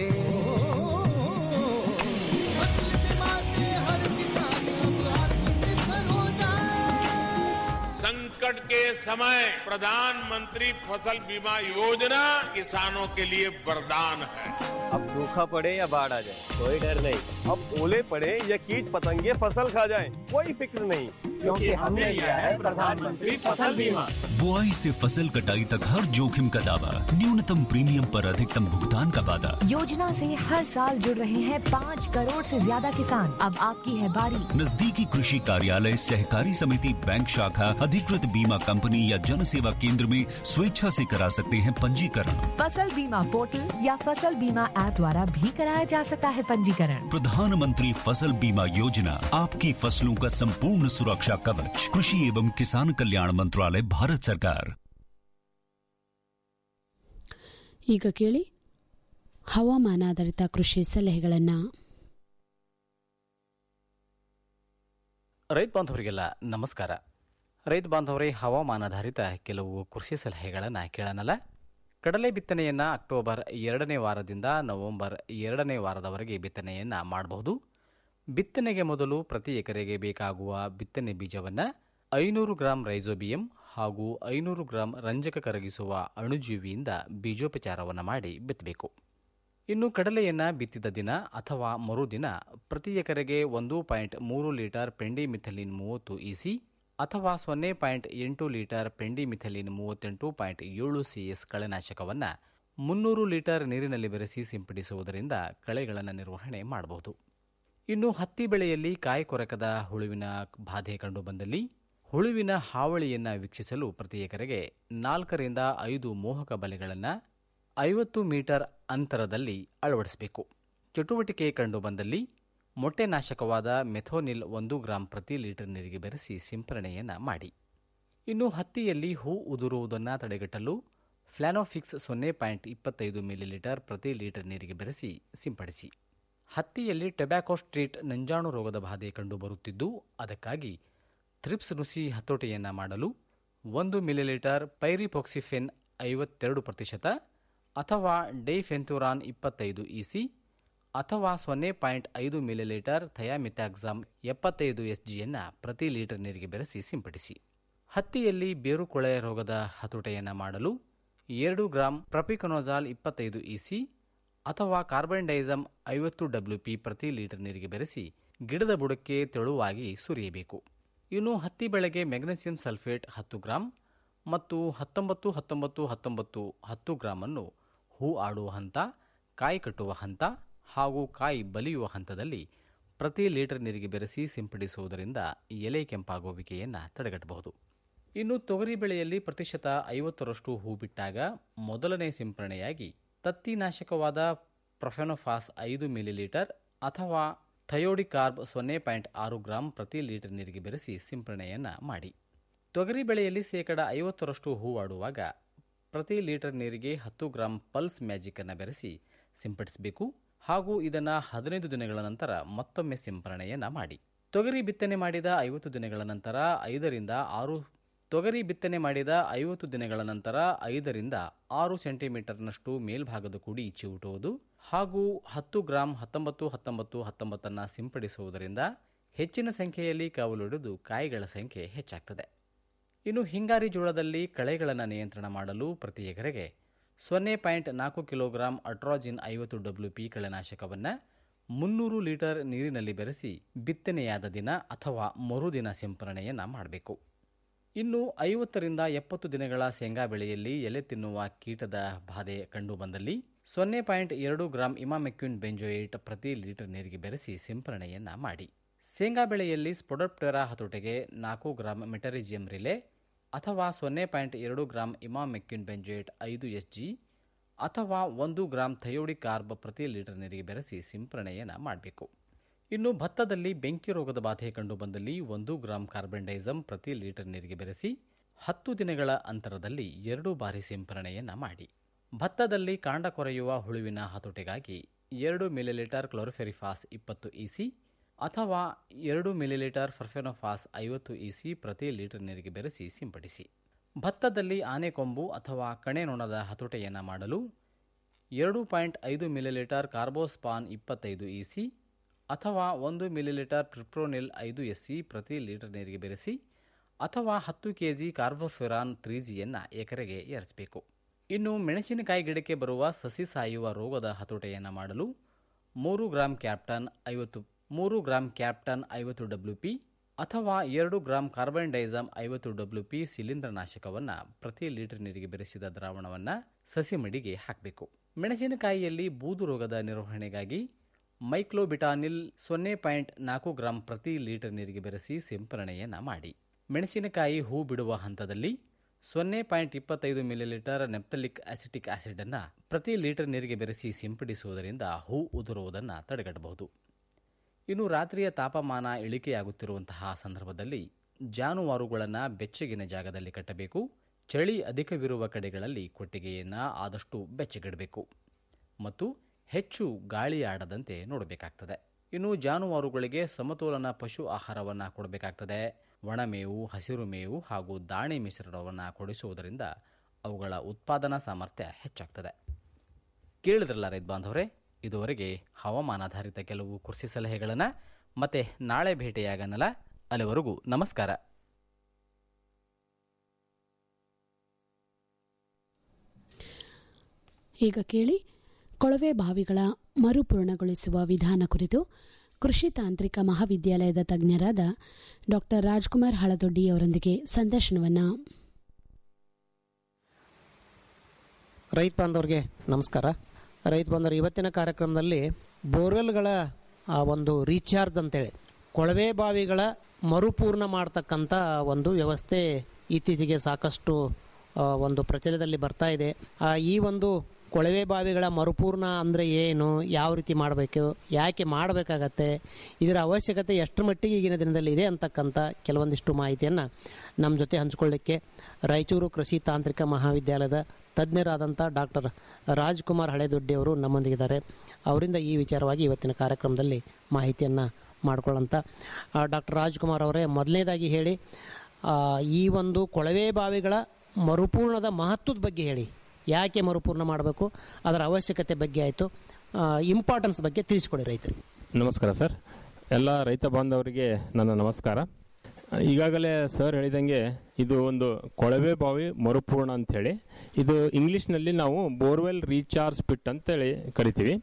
फसल बीमा से हर किसान अब आत्मनिर्भर हो जाए संकट के समय प्रधानमंत्री फसल बीमा योजना किसानों के लिए वरदान है अब सूखा पड़े या बाढ़ आ जाए कोई डर नहीं अब ओले पड़े या कीट पतंगे फसल खा जाए कोई फिक्र नहीं क्योंकि हमने लिया है प्रधानमंत्री फसल बीमा बुआई से फसल कटाई तक हर जोखिम का दावा न्यूनतम प्रीमियम पर अधिकतम भुगतान का वादा योजना से हर साल जुड़ रहे हैं पाँच करोड़ से ज्यादा किसान अब आपकी है बारी नजदीकी कृषि कार्यालय सहकारी समिति बैंक शाखा अधिकृत बीमा कंपनी या जन सेवा केंद्र में स्वेच्छा से करा सकते हैं पंजीकरण फसल बीमा पोर्टल या फसल बीमा ऐप द्वारा भी कराया जा सकता है पंजीकरण प्रधानमंत्री फसल बीमा योजना आपकी फसलों का संपूर्ण सुरक्षा कवच कृषि एवं किसान कल्याण मंत्रालय भारत सरकार ಈಗ ಕೇಳಿ ಹವಾಮಾನಾಧಾರಿತ ಕೃಷಿ ಸಲಹೆಗಳನ್ನು ರೈತ ಬಾಂಧವರಿಗೆಲ್ಲ ನಮಸ್ಕಾರ ರೈತ ಬಾಂಧವರೇ ಹವಾಮಾನಾಧಾರಿತ ಕೆಲವು ಕೃಷಿ ಸಲಹೆಗಳನ್ನು ಕೇಳೋಣಲ್ಲ ಕಡಲೆ ಬಿತ್ತನೆಯನ್ನು ಅಕ್ಟೋಬರ್ ಎರಡನೇ ವಾರದಿಂದ ನವೆಂಬರ್ ಎರಡನೇ ವಾರದವರೆಗೆ ಬಿತ್ತನೆಯನ್ನು ಮಾಡಬಹುದು ಬಿತ್ತನೆಗೆ ಮೊದಲು ಪ್ರತಿ ಎಕರೆಗೆ ಬೇಕಾಗುವ ಬಿತ್ತನೆ ಬೀಜವನ್ನು ಐನೂರು ಗ್ರಾಂ ರೈಜೋಬಿಯಂ ಹಾಗೂ ಐನೂರು ಗ್ರಾಂ ರಂಜಕ ಕರಗಿಸುವ ಅಣುಜೀವಿಯಿಂದ ಬೀಜೋಪಚಾರವನ್ನು ಮಾಡಿ ಬಿತ್ತಬೇಕು ಇನ್ನು ಕಡಲೆಯನ್ನು ಬಿತ್ತಿದ ದಿನ ಅಥವಾ ಮರುದಿನ ಪ್ರತಿ ಎಕರೆಗೆ ಒಂದು ಪಾಯಿಂಟ್ ಮೂರು ಲೀಟರ್ ಪೆಂಡಿಮಿಥಲಿನ್ ಮೂವತ್ತು ಇಸಿ ಅಥವಾ ಸೊನ್ನೆ ಪಾಯಿಂಟ್ ಎಂಟು ಲೀಟರ್ ಪೆಂಡಿಮಿಥಲಿನ್ ಮೂವತ್ತೆಂಟು ಪಾಯಿಂಟ್ ಏಳು ಸಿಎಸ್ ಕಳೆನಾಶಕವನ್ನು ಮುನ್ನೂರು ಲೀಟರ್ ನೀರಿನಲ್ಲಿ ಬೆರೆಸಿ ಸಿಂಪಡಿಸುವುದರಿಂದ ಕಳೆಗಳನ್ನು ನಿರ್ವಹಣೆ ಮಾಡಬಹುದು ಇನ್ನು ಹತ್ತಿ ಬೆಳೆಯಲ್ಲಿ ಕಾಯಿ ಕೊರಕದ ಹುಳುವಿನ ಬಾಧೆ ಕಂಡುಬಂದಲ್ಲಿ ಹುಳುವಿನ ಹಾವಳಿಯನ್ನು ವೀಕ್ಷಿಸಲು ಪ್ರತಿ ಎಕರೆಗೆ ನಾಲ್ಕರಿಂದ ಐದು ಮೋಹಕ ಬಲೆಗಳನ್ನು ಐವತ್ತು ಮೀಟರ್ ಅಂತರದಲ್ಲಿ ಅಳವಡಿಸಬೇಕು ಚಟುವಟಿಕೆ ಕಂಡುಬಂದಲ್ಲಿ ಮೊಟ್ಟೆ ನಾಶಕವಾದ ಮೆಥೋನಿಲ್ ಒಂದು ಗ್ರಾಂ ಪ್ರತಿ ಲೀಟರ್ ನೀರಿಗೆ ಬೆರೆಸಿ ಸಿಂಪರಣೆಯನ್ನು ಮಾಡಿ ಇನ್ನು ಹತ್ತಿಯಲ್ಲಿ ಹೂ ಉದುರುವುದನ್ನು ತಡೆಗಟ್ಟಲು ಫ್ಲಾನೋಫಿಕ್ಸ್ ಸೊನ್ನೆ ಪಾಯಿಂಟ್ ಇಪ್ಪತ್ತೈದು ಮಿಲಿಲೀಟರ್ ಪ್ರತಿ ಲೀಟರ್ ನೀರಿಗೆ ಬೆರೆಸಿ ಸಿಂಪಡಿಸಿ ಹತ್ತಿಯಲ್ಲಿ ಟೊಬ್ಯಾಕೊ ಸ್ಟ್ರೀಟ್ ನಂಜಾಣು ರೋಗದ ಬಾಧೆ ಕಂಡುಬರುತ್ತಿದ್ದು ಅದಕ್ಕಾಗಿ ಥ್ರಿಪ್ಸ್ ನುಸಿ ಹತೋಟಿಯನ್ನು ಮಾಡಲು ಒಂದು ಮಿಲಿಲೀಟರ್ ಪೈರಿಪೊಕ್ಸಿಫೆನ್ ಐವತ್ತೆರಡು ಪ್ರತಿಶತ ಅಥವಾ ಡೈಫೆಂಥುರಾನ್ ಇಪ್ಪತ್ತೈದು ಇಸಿ ಅಥವಾ ಸೊನ್ನೆ ಪಾಯಿಂಟ್ ಐದು ಮಿಲಿಲೀಟರ್ ಥಯಾಮಿಥಾಕ್ಸಾಮ್ ಎಪ್ಪತ್ತೈದು ಎಸ್ಜಿಯನ್ನು ಪ್ರತಿ ಲೀಟರ್ ನೀರಿಗೆ ಬೆರೆಸಿ ಸಿಂಪಡಿಸಿ ಹತ್ತಿಯಲ್ಲಿ ಬೇರುಕೊಳೆ ರೋಗದ ಹತೋಟೆಯನ್ನು ಮಾಡಲು ಎರಡು ಗ್ರಾಂ ಪ್ರಪಿಕೊನೋಜಾಲ್ ಇಪ್ಪತ್ತೈದು ಇಸಿ ಅಥವಾ ಕಾರ್ಬನ್ ಡೈಸಮ್ ಐವತ್ತು ಡಬ್ಲ್ಯೂಪಿ ಪ್ರತಿ ಲೀಟರ್ ನೀರಿಗೆ ಬೆರೆಸಿ ಗಿಡದ ಬುಡಕ್ಕೆ ತೆಳುವಾಗಿ ಸುರಿಯಬೇಕು ಇನ್ನು ಹತ್ತಿ ಬೆಳೆಗೆ ಮೆಗ್ನೆಸಿಯಂ ಸಲ್ಫೇಟ್ ಹತ್ತು ಗ್ರಾಂ ಮತ್ತು ಹತ್ತೊಂಬತ್ತು ಹತ್ತೊಂಬತ್ತು ಹತ್ತೊಂಬತ್ತು ಹತ್ತು ಗ್ರಾಮನ್ನು ಹೂ ಆಡುವ ಹಂತ ಕಾಯಿ ಕಟ್ಟುವ ಹಂತ ಹಾಗೂ ಕಾಯಿ ಬಲಿಯುವ ಹಂತದಲ್ಲಿ ಪ್ರತಿ ಲೀಟರ್ ನೀರಿಗೆ ಬೆರೆಸಿ ಸಿಂಪಡಿಸುವುದರಿಂದ ಎಲೆ ಕೆಂಪಾಗುವಿಕೆಯನ್ನು ತಡೆಗಟ್ಟಬಹುದು ಇನ್ನು ತೊಗರಿ ಬೆಳೆಯಲ್ಲಿ ಪ್ರತಿಶತ ಐವತ್ತರಷ್ಟು ಹೂ ಬಿಟ್ಟಾಗ ಮೊದಲನೇ ಸಿಂಪರಣೆಯಾಗಿ ತತ್ತಿನಾಶಕವಾದ ಪ್ರೊಫೆನೋಫಾಸ್ ಐದು ಮಿಲಿಲೀಟರ್ ಅಥವಾ ಥಯೋಡಿಕಾರ್ಬ್ ಸೊನ್ನೆ ಪಾಯಿಂಟ್ ಆರು ಗ್ರಾಂ ಪ್ರತಿ ಲೀಟರ್ ನೀರಿಗೆ ಬೆರೆಸಿ ಸಿಂಪರಣೆಯನ್ನು ಮಾಡಿ ತೊಗರಿ ಬೆಳೆಯಲ್ಲಿ ಶೇಕಡ ಐವತ್ತರಷ್ಟು ಹೂವಾಡುವಾಗ ಪ್ರತಿ ಲೀಟರ್ ನೀರಿಗೆ ಹತ್ತು ಗ್ರಾಂ ಪಲ್ಸ್ ಮ್ಯಾಜಿಕ್ ಅನ್ನು ಬೆರೆಸಿ ಸಿಂಪಡಿಸಬೇಕು ಹಾಗೂ ಇದನ್ನು ಹದಿನೈದು ದಿನಗಳ ನಂತರ ಮತ್ತೊಮ್ಮೆ ಸಿಂಪರಣೆಯನ್ನು ಮಾಡಿ ತೊಗರಿ ಬಿತ್ತನೆ ಮಾಡಿದ ಐವತ್ತು ದಿನಗಳ ನಂತರ ಐದರಿಂದ ಆರು ತೊಗರಿ ಬಿತ್ತನೆ ಮಾಡಿದ ಐವತ್ತು ದಿನಗಳ ನಂತರ ಐದರಿಂದ ಆರು ಸೆಂಟಿಮೀಟರ್ನಷ್ಟು ಮೇಲ್ಭಾಗದ ಕುಡಿ ಚಿವುಟುವುದು ಹಾಗೂ ಹತ್ತು ಗ್ರಾಂ ಹತ್ತೊಂಬತ್ತು ಹತ್ತೊಂಬತ್ತು ಹತ್ತೊಂಬತ್ತನ್ನು ಸಿಂಪಡಿಸುವುದರಿಂದ ಹೆಚ್ಚಿನ ಸಂಖ್ಯೆಯಲ್ಲಿ ಕಾವಲೊಡೆದು ಕಾಯಿಗಳ ಸಂಖ್ಯೆ ಹೆಚ್ಚಾಗ್ತದೆ ಇನ್ನು ಹಿಂಗಾರಿ ಜೋಳದಲ್ಲಿ ಕಳೆಗಳನ್ನು ನಿಯಂತ್ರಣ ಮಾಡಲು ಪ್ರತಿ ಎಕರೆಗೆ ಸೊನ್ನೆ ಪಾಯಿಂಟ್ ನಾಲ್ಕು ಕಿಲೋಗ್ರಾಂ ಅಟ್ರಾಜಿನ್ ಐವತ್ತು ಡಬ್ಲ್ಯೂ ಪಿ ಕಳೆನಾಶಕವನ್ನು ಮುನ್ನೂರು ಲೀಟರ್ ನೀರಿನಲ್ಲಿ ಬೆರೆಸಿ ಬಿತ್ತನೆಯಾದ ದಿನ ಅಥವಾ ಮರುದಿನ ಸಿಂಪರಣೆಯನ್ನು ಮಾಡಬೇಕು ಇನ್ನು ಐವತ್ತರಿಂದ ಎಪ್ಪತ್ತು ದಿನಗಳ ಶೇಂಗಾ ಬೆಳೆಯಲ್ಲಿ ಎಲೆ ತಿನ್ನುವ ಕೀಟದ ಬಾಧೆ ಕಂಡುಬಂದಲ್ಲಿ ಸೊನ್ನೆ ಪಾಯಿಂಟ್ ಎರಡು ಗ್ರಾಂ ಇಮಾಮೆಕ್ಯೂನ್ ಬೆಂಜೋಯೇಟ್ ಪ್ರತಿ ಲೀಟರ್ ನೀರಿಗೆ ಬೆರೆಸಿ ಸಿಂಪರಣೆಯನ್ನು ಮಾಡಿ ಶೇಂಗಾ ಬೆಳೆಯಲ್ಲಿ ಸ್ಪೊಡಪ್ಟೆರಾ ಹತೋಟೆಗೆ ನಾಲ್ಕು ಗ್ರಾಂ ಮೆಟರಿಜಿಯಂ ರಿಲೆ ಅಥವಾ ಸೊನ್ನೆ ಪಾಯಿಂಟ್ ಎರಡು ಗ್ರಾಂ ಇಮಾಮೆಕ್ಯೂನ್ ಬೆಂಜೋಯೇಟ್ ಐದು ಎಸ್ ಜಿ ಅಥವಾ ಒಂದು ಗ್ರಾಂ ಥಯೋಡಿ ಕಾರ್ಬ್ ಪ್ರತಿ ಲೀಟರ್ ನೀರಿಗೆ ಬೆರೆಸಿ ಸಿಂಪರಣೆಯನ್ನು ಮಾಡಬೇಕು ಇನ್ನು ಭತ್ತದಲ್ಲಿ ಬೆಂಕಿ ರೋಗದ ಬಾಧೆ ಕಂಡುಬಂದಲ್ಲಿ ಒಂದು ಗ್ರಾಂ ಕಾರ್ಬನ್ ಡೈಸಮ್ ಪ್ರತಿ ಲೀಟರ್ ನೀರಿಗೆ ಬೆರೆಸಿ ಹತ್ತು ದಿನಗಳ ಅಂತರದಲ್ಲಿ ಎರಡು ಬಾರಿ ಸಿಂಪರಣೆಯನ್ನು ಮಾಡಿ ಭತ್ತದಲ್ಲಿ ಕಾಂಡ ಕೊರೆಯುವ ಹುಳುವಿನ ಹತೋಟಿಗಾಗಿ ಎರಡು ಮಿಲಿಲೀಟರ್ ಕ್ಲೋರಿಫೆರಿಫಾಸ್ ಇಪ್ಪತ್ತು ಇಸಿ ಅಥವಾ ಎರಡು ಮಿಲಿಲೀಟರ್ ಫರ್ಫೆನೋಫಾಸ್ ಐವತ್ತು ಇಸಿ ಪ್ರತಿ ಲೀಟರ್ ನೀರಿಗೆ ಬೆರೆಸಿ ಸಿಂಪಡಿಸಿ ಭತ್ತದಲ್ಲಿ ಆನೆಕೊಂಬು ಅಥವಾ ಕಣೆ ನೊಣದ ಹತೋಟೆಯನ್ನು ಮಾಡಲು ಎರಡು ಪಾಯಿಂಟ್ ಐದು ಮಿಲಿಲೀಟರ್ ಕಾರ್ಬೋಸ್ಪಾನ್ ಇಪ್ಪತ್ತೈದು ಇಸಿ ಅಥವಾ ಒಂದು ಮಿಲಿಲೀಟರ್ ಪ್ರಿಪ್ರೋನಿಲ್ ಐದು ಎಸ್ಸಿ ಪ್ರತಿ ಲೀಟರ್ ನೀರಿಗೆ ಬೆರೆಸಿ ಅಥವಾ ಹತ್ತು ಕೆಜಿ ಕಾರ್ಬೋಫೆರಾನ್ ತ್ರೀ ಜಿಯನ್ನು ಎಕರೆಗೆ ಏರಿಸಬೇಕು ಇನ್ನು ಮೆಣಸಿನಕಾಯಿ ಗಿಡಕ್ಕೆ ಬರುವ ಸಸಿ ಸಾಯುವ ರೋಗದ ಹತೋಟೆಯನ್ನು ಮಾಡಲು ಮೂರು ಗ್ರಾಂ ಕ್ಯಾಪ್ಟನ್ ಐವತ್ತು ಮೂರು ಗ್ರಾಂ ಕ್ಯಾಪ್ಟನ್ ಐವತ್ತು ಡಬ್ಲ್ಯೂ ಪಿ ಅಥವಾ ಎರಡು ಗ್ರಾಂ ಕಾರ್ಬನ್ ಡೈಸಮ್ ಐವತ್ತು ಡಬ್ಲ್ಯೂ ಪಿ ಶಿಲೀಂಧ್ರನಾಶಕವನ್ನು ಪ್ರತಿ ಲೀಟರ್ ನೀರಿಗೆ ಬೆರೆಸಿದ ದ್ರಾವಣವನ್ನು ಸಸಿ ಮಡಿಗೆ ಹಾಕಬೇಕು ಮೆಣಸಿನಕಾಯಿಯಲ್ಲಿ ಬೂದು ರೋಗದ ನಿರ್ವಹಣೆಗಾಗಿ ಮೈಕ್ಲೋಬಿಟಾನಿಲ್ ಸೊನ್ನೆ ಪಾಯಿಂಟ್ ನಾಲ್ಕು ಗ್ರಾಂ ಪ್ರತಿ ಲೀಟರ್ ನೀರಿಗೆ ಬೆರೆಸಿ ಸಿಂಪರಣೆಯನ್ನು ಮಾಡಿ ಮೆಣಸಿನಕಾಯಿ ಹೂ ಬಿಡುವ ಹಂತದಲ್ಲಿ ಸೊನ್ನೆ ಪಾಯಿಂಟ್ ಇಪ್ಪತ್ತೈದು ಮಿಲಿಲೀಟರ್ ನೆಪ್ತಲಿಕ್ ಅಸಿಟಿಕ್ ಆಸಿಡನ್ನು ಪ್ರತಿ ಲೀಟರ್ ನೀರಿಗೆ ಬೆರೆಸಿ ಸಿಂಪಡಿಸುವುದರಿಂದ ಹೂ ಉದುರುವುದನ್ನು ತಡೆಗಟ್ಟಬಹುದು ಇನ್ನು ರಾತ್ರಿಯ ತಾಪಮಾನ ಇಳಿಕೆಯಾಗುತ್ತಿರುವಂತಹ ಸಂದರ್ಭದಲ್ಲಿ ಜಾನುವಾರುಗಳನ್ನು ಬೆಚ್ಚಗಿನ ಜಾಗದಲ್ಲಿ ಕಟ್ಟಬೇಕು ಚಳಿ ಅಧಿಕವಿರುವ ಕಡೆಗಳಲ್ಲಿ ಕೊಟ್ಟಿಗೆಯನ್ನು ಆದಷ್ಟು ಬೆಚ್ಚಗಿಡಬೇಕು ಮತ್ತು ಹೆಚ್ಚು ಗಾಳಿ ಆಡದಂತೆ ನೋಡಬೇಕಾಗ್ತದೆ ಇನ್ನು ಜಾನುವಾರುಗಳಿಗೆ ಸಮತೋಲನ ಪಶು ಆಹಾರವನ್ನು ಕೊಡಬೇಕಾಗ್ತದೆ ಒಣಮೇವು ಹಸಿರು ಮೇವು ಹಾಗೂ ದಾಣಿ ಮಿಶ್ರಣವನ್ನು ಕೊಡಿಸುವುದರಿಂದ ಅವುಗಳ ಉತ್ಪಾದನಾ ಸಾಮರ್ಥ್ಯ ಹೆಚ್ಚಾಗ್ತದೆ ಕೇಳಿದ್ರಲ್ಲ ರೈತ ಬಾಂಧವರೇ ಇದುವರೆಗೆ ಹವಾಮಾನಾಧಾರಿತ ಕೆಲವು ಕೃಷಿ ಸಲಹೆಗಳನ್ನು ಮತ್ತೆ ನಾಳೆ ಭೇಟಿಯಾಗನಲ್ಲ ಅಲ್ಲಿವರೆಗೂ ನಮಸ್ಕಾರ ಈಗ ಕೇಳಿ ಕೊಳವೆ ಬಾವಿಗಳ ಮರುಪೂರ್ಣಗೊಳಿಸುವ ವಿಧಾನ ಕುರಿತು ಕೃಷಿ ತಾಂತ್ರಿಕ ಮಹಾವಿದ್ಯಾಲಯದ ತಜ್ಞರಾದ ಡಾಕ್ಟರ್ ರಾಜ್ಕುಮಾರ್ ಹಳದೊಡ್ಡಿ ಅವರೊಂದಿಗೆ ಸಂದರ್ಶನವನ್ನ ರೈತ ಬಾಂಧವ್ರಿಗೆ ನಮಸ್ಕಾರ ರೈತ ಬಾಂಧವರು ಇವತ್ತಿನ ಕಾರ್ಯಕ್ರಮದಲ್ಲಿ ಬೋರ್ವೆಲ್ಗಳ ಆ ಒಂದು ರೀಚಾರ್ಜ್ ಅಂತೇಳಿ ಕೊಳವೆ ಬಾವಿಗಳ ಮರುಪೂರ್ಣ ಮಾಡ್ತಕ್ಕಂಥ ಒಂದು ವ್ಯವಸ್ಥೆ ಇತ್ತೀಚೆಗೆ ಸಾಕಷ್ಟು ಆ, ಒಂದು ಪ್ರಚಲಿತದಲ್ಲಿ ಬರ್ತಾ ಇದೆ ಆ, ಈ ಒಂದು ಕೊಳವೆ ಬಾವಿಗಳ ಮರುಪೂರ್ಣ ಅಂದರೆ ಏನು ಯಾವ ರೀತಿ ಮಾಡಬೇಕು ಯಾಕೆ ಮಾಡಬೇಕಾಗತ್ತೆ ಇದರ ಅವಶ್ಯಕತೆ ಎಷ್ಟರ ಮಟ್ಟಿಗೆ ಈಗಿನ ದಿನದಲ್ಲಿ ಇದೆ ಅಂತಕ್ಕಂಥ ಕೆಲವೊಂದಿಷ್ಟು ಮಾಹಿತಿಯನ್ನು ನಮ್ಮ ಜೊತೆ ಹಂಚಿಕೊಳ್ಳಿಕ್ಕೆ ರಾಯಚೂರು ಕೃಷಿ ತಾಂತ್ರಿಕ ಮಹಾವಿದ್ಯಾಲಯದ ತಜ್ಞರಾದಂಥ ಡಾಕ್ಟರ್ ರಾಜ್ಕುಮಾರ್ ಹಳೆದೊಡ್ಡಿ ಅವರು ನಮ್ಮೊಂದಿಗಿದ್ದಾರೆ ಅವರಿಂದ ಈ ವಿಚಾರವಾಗಿ ಇವತ್ತಿನ ಕಾರ್ಯಕ್ರಮದಲ್ಲಿ ಮಾಹಿತಿಯನ್ನು ಮಾಡ್ಕೊಳ್ಳೋಂಥ ಡಾಕ್ಟರ್ ರಾಜ್ಕುಮಾರ್ ಅವರೇ ಮೊದಲನೇದಾಗಿ ಹೇಳಿ ಆ, ಈ ಒಂದು ಕೊಳವೆ ಬಾವಿಗಳ ಮರುಪೂರ್ಣದ ಮಹತ್ವದ ಬಗ್ಗೆ ಹೇಳಿ ಯಾಕೆ ಮರುಪೂರ್ಣ ಮಾಡಬೇಕು ಅದರ ಅವಶ್ಯಕತೆ ಬಗ್ಗೆ ಆಯಿತು ಇಂಪಾರ್ಟೆನ್ಸ್ ಬಗ್ಗೆ ತಿಳಿಸ್ಕೊಡಿ ರೈತರಿಗೆ ನಮಸ್ಕಾರ ಸರ್ ಎಲ್ಲ ರೈತ ಬಾಂಧವರಿಗೆ ನನ್ನ ನಮಸ್ಕಾರ ಈಗಾಗಲೇ ಸರ್ ಹೇಳಿದಂಗೆ ಇದು ಒಂದು ಕೊಳವೆ ಬಾವಿ ಮರುಪೂರ್ಣ ಅಂಥೇಳಿ ಇದು ಇಂಗ್ಲೀಷ್ನಲ್ಲಿ ನಾವು ಬೋರ್ವೆಲ್ ರೀಚಾರ್ಜ್ ಪಿಟ್ ಅಂತೇಳಿ ಕರಿತೀವಿ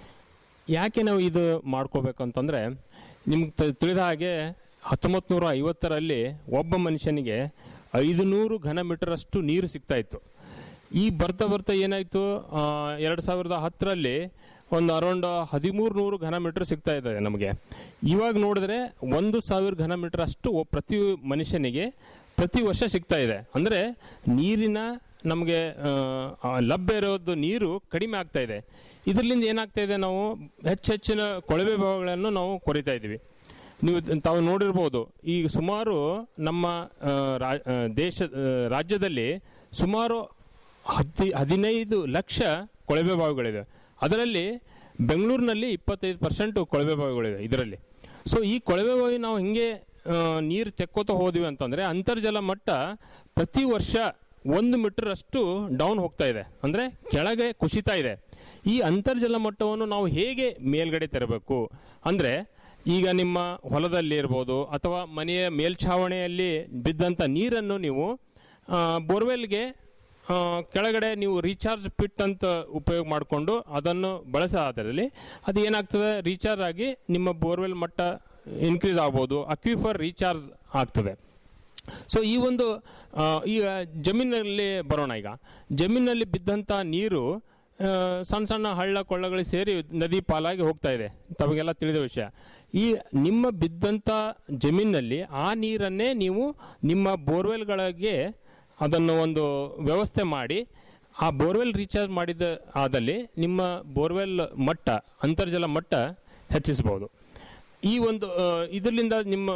ಯಾಕೆ ನಾವು ಇದು ಮಾಡ್ಕೋಬೇಕಂತಂದರೆ ನಿಮ್ಗೆ ತ- ತಿಳಿದ ಹಾಗೆ ಹತ್ತೊಂಬತ್ತು ನೂರ ಐವತ್ತರಲ್ಲಿ ಒಬ್ಬ ಮನುಷ್ಯನಿಗೆ ಐದು ನೂರು ಘನ ಮೀಟರಷ್ಟು ನೀರು ಸಿಗ್ತಾ ಇತ್ತು ಈ ಬರ್ತಾ ಬರ್ತಾ ಏನಾಯಿತು ಎರಡು ಸಾವಿರದ ಹತ್ತರಲ್ಲಿ ಒಂದು ಅರೌಂಡ್ ಹದಿಮೂರು ನೂರು ಘನ ಮೀಟರ್ ಸಿಗ್ತಾ ಇದೆ ನಮಗೆ ಇವಾಗ ನೋಡಿದ್ರೆ ಒಂದು ಸಾವಿರ ಘನ ಮೀಟರ್ ಅಷ್ಟು ಒ- ಪ್ರತಿ ಮನುಷ್ಯನಿಗೆ ಪ್ರತಿ ವರ್ಷ ಸಿಗ್ತಾ ಇದೆ ಅಂದರೆ ನೀರಿನ ನಮಗೆ ಆ, ಲಭ್ಯ ಇರೋದು ನೀರು ಕಡಿಮೆ ಆಗ್ತಾ ಇದೆ ಇದರಿಂದ ಏನಾಗ್ತಾ ಇದೆ ನಾವು ಹೆಚ್ಚೆಚ್ಚಿನ ಕೊಳವೆ ಭಾಗಗಳನ್ನು ನಾವು ಕೊರಿತಾ ಇದ್ದೀವಿ ನೀವು ತಾವು ನೋಡಿರ್ಬೋದು ಈಗ ಸುಮಾರು ನಮ್ಮ ಆ, ರಾ- ಆ, ದೇಶ ಆ, ರಾಜ್ಯದಲ್ಲಿ ಸುಮಾರು ಹತ್ತಿ ಹದಿನೈದು ಲಕ್ಷ ಕೊಳವೆ ಬಾವಿಗಳಿವೆ ಅದರಲ್ಲಿ ಬೆಂಗಳೂರಿನಲ್ಲಿ ಇಪ್ಪತ್ತೈದು ಪರ್ಸೆಂಟ್ ಕೊಳವೆ ಬಾವಿಗಳಿವೆ ಇದರಲ್ಲಿ ಸೊ ಈ ಕೊಳವೆ ಬಾವಿ ನಾವು ಹಿಂಗೆ ನೀರು ತೆಕ್ಕೋತ ಹೋದ್ವಿ ಅಂತಂದರೆ ಅಂತರ್ಜಲ ಮಟ್ಟ ಪ್ರತಿ ವರ್ಷ ಒಂದು ಮೀಟರ್ ಅಷ್ಟು ಡೌನ್ ಹೋಗ್ತಾ ಇದೆ ಅಂದರೆ ಕೆಳಗೆ ಕುಸಿತಾ ಇದೆ ಈ ಅಂತರ್ಜಲ ಮಟ್ಟವನ್ನು ನಾವು ಹೇಗೆ ಮೇಲ್ಗಡೆ ತರಬೇಕು ಅಂದರೆ ಈಗ ನಿಮ್ಮ ಹೊಲದಲ್ಲಿ ಇರ್ಬೋದು ಅಥವಾ ಮನೆಯ ಮೇಲ್ಛಾವಣಿಯಲ್ಲಿ ಬಿದ್ದಂಥ ನೀರನ್ನು ನೀವು ಆ, ಬೋರ್ವೆಲ್ಗೆ ಆ, ಕೆಳಗಡೆ ನೀವು ರೀಚಾರ್ಜ್ ಪಿಟ್ ಅಂತ ಉಪಯೋಗ ಮಾಡಿಕೊಂಡು ಅದನ್ನು ಬಳಸಾದಲ್ಲಿ ಅದು ಏನಾಗ್ತದೆ ರೀಚಾರ್ಜ್ ಆಗಿ ನಿಮ್ಮ ಬೋರ್ವೆಲ್ ಮಟ್ಟ ಇನ್ಕ್ರೀಸ್ ಆಗ್ಬೋದು ಅಕ್ವಿಫರ್ ರೀಚಾರ್ಜ್ ಆಗ್ತದೆ ಸೊ ಈ ಒಂದು ಆ, ಈಗ ಜಮೀನಲ್ಲಿ ಬರೋಣ ಈಗ ಜಮೀನಲ್ಲಿ ಬಿದ್ದಂಥ ನೀರು ಆ, ಸಣ್ಣ ಸಣ್ಣ ಹಳ್ಳ ಕೊಳ್ಳಗಳು ಸೇರಿ ನದಿ ಪಾಲಾಗಿ ಹೋಗ್ತಾ ಇದೆ ತಮಗೆಲ್ಲ ತಿಳಿದ ವಿಷಯ ಈ ನಿಮ್ಮ ಬಿದ್ದಂಥ ಜಮೀನಲ್ಲಿ ಆ ನೀರನ್ನೇ ನೀವು ನಿಮ್ಮ ಬೋರ್ವೆಲ್ಗಳಿಗೆ ಅದನ್ನು ಒಂದು ವ್ಯವಸ್ಥೆ ಮಾಡಿ ಆ ಬೋರ್ವೆಲ್ ರೀಚಾರ್ಜ್ ಮಾಡಿದ ಆದಲ್ಲಿ ನಿಮ್ಮ ಬೋರ್ವೆಲ್ ಮಟ್ಟ ಅಂತರ್ಜಲ ಮಟ್ಟ ಹೆಚ್ಚಿಸಬಹುದು ಈ ಒಂದು ಆ, ಇದರಿಂದ ನಿಮ್ಮ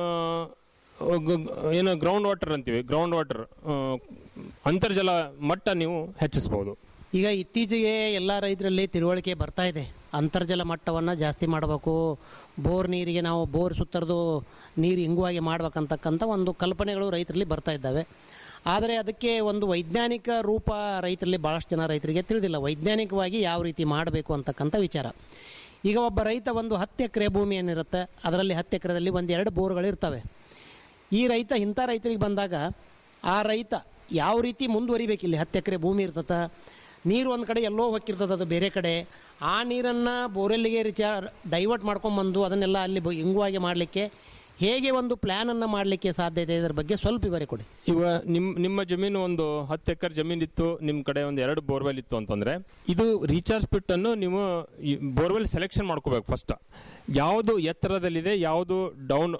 ಆ, ಗ- ಗ- ಏನು ಗ್ರೌಂಡ್ ವಾಟರ್ ಅಂತೀವಿ ಗ್ರೌಂಡ್ ವಾಟರ್ ಅಂತರ್ಜಲ ಮಟ್ಟ ನೀವು ಹೆಚ್ಚಿಸಬಹುದು ಈಗ ಇತ್ತೀಚೆಗೆ ಎಲ್ಲ ರೈತರಲ್ಲಿ ತಿಳುವಳಿಕೆ ಬರ್ತಾ ಇದೆ ಅಂತರ್ಜಲ ಮಟ್ಟವನ್ನು ಜಾಸ್ತಿ ಮಾಡಬೇಕು ಬೋರ್ ನೀರಿಗೆ ನಾವು ಬೋರ್ ಸುತ್ತರದು ನೀರು ಇಂಗುವಾಗಿ ಮಾಡ್ಬೇಕಂತಕ್ಕಂಥ ಒಂದು ಕಲ್ಪನೆಗಳು ರೈತರಲ್ಲಿ ಬರ್ತಾ ಇದ್ದಾವೆ ಆದರೆ ಅದಕ್ಕೆ ಒಂದು ವೈಜ್ಞಾನಿಕ ರೂಪ ರೈತರಲ್ಲಿ ಭಾಳಷ್ಟು ಜನ ರೈತರಿಗೆ ತಿಳಿದಿಲ್ಲ ವೈಜ್ಞಾನಿಕವಾಗಿ ಯಾವ ರೀತಿ ಮಾಡಬೇಕು ಅಂತಕ್ಕಂಥ ವಿಚಾರ ಈಗ ಒಬ್ಬ ರೈತ ಒಂದು ಹತ್ತು ಎಕರೆ ಭೂಮಿ ಏನಿರುತ್ತೆ ಅದರಲ್ಲಿ ಹತ್ತು ಎಕರೆದಲ್ಲಿ ಒಂದು ಎರಡು ಬೋರ್ಗಳು ಇರ್ತವೆ ಈ ರೈತ ಇಂಥ ರೈತರಿಗೆ ಬಂದಾಗ ಆ ರೈತ ಯಾವ ರೀತಿ ಮುಂದುವರಿಬೇಕು ಇಲ್ಲಿ ಹತ್ತು ಎಕರೆ ಭೂಮಿ ಇರ್ತದ ನೀರು ಒಂದು ಕಡೆ ಎಲ್ಲೋ ಹೋಗಿರ್ತದೆ ಅದು ಬೇರೆ ಕಡೆ ಆ ನೀರನ್ನು ಬೋರೆಲ್ಲಿಗೆ ರಿಚಾರ್ ಡೈವರ್ಟ್ ಮಾಡ್ಕೊಂಬಂದು ಅದನ್ನೆಲ್ಲ ಅಲ್ಲಿ ಬ- ಇಂಗುವಾಗಿ ಮಾಡಲಿಕ್ಕೆ ಹೇಗೆ ಒಂದು ಪ್ಲಾನ್ ಅನ್ನ ಮಾಡಲಿಕ್ಕೆ ಸಾಧ್ಯತೆ ಇದೆ ಇದರ ಬಗ್ಗೆ ಸ್ವಲ್ಪ ವಿವರ ಕೊಡಿ ಇವ ನಿಮ್ ನಿಮ್ಮ ಜಮೀನು ಒಂದು ಹತ್ತು ಎಕರೆ ಜಮೀನು ಇತ್ತು ನಿಮ್ಮ ಕಡೆ ಒಂದು ಎರಡು ಬೋರ್ವೆಲ್ ಇತ್ತು ಅಂತಂದ್ರೆ ಇದು ರೀಚಾರ್ಜ್ ಪಿಟ್ ಅನ್ನು ನೀವು ಬೋರ್ವೆಲ್ ಸೆಲೆಕ್ಷನ್ ಮಾಡ್ಕೋಬೇಕು ಫಸ್ಟ್ ಯಾವುದು ಎತ್ತರದಲ್ಲಿದೆ ಯಾವುದು ಡೌನ್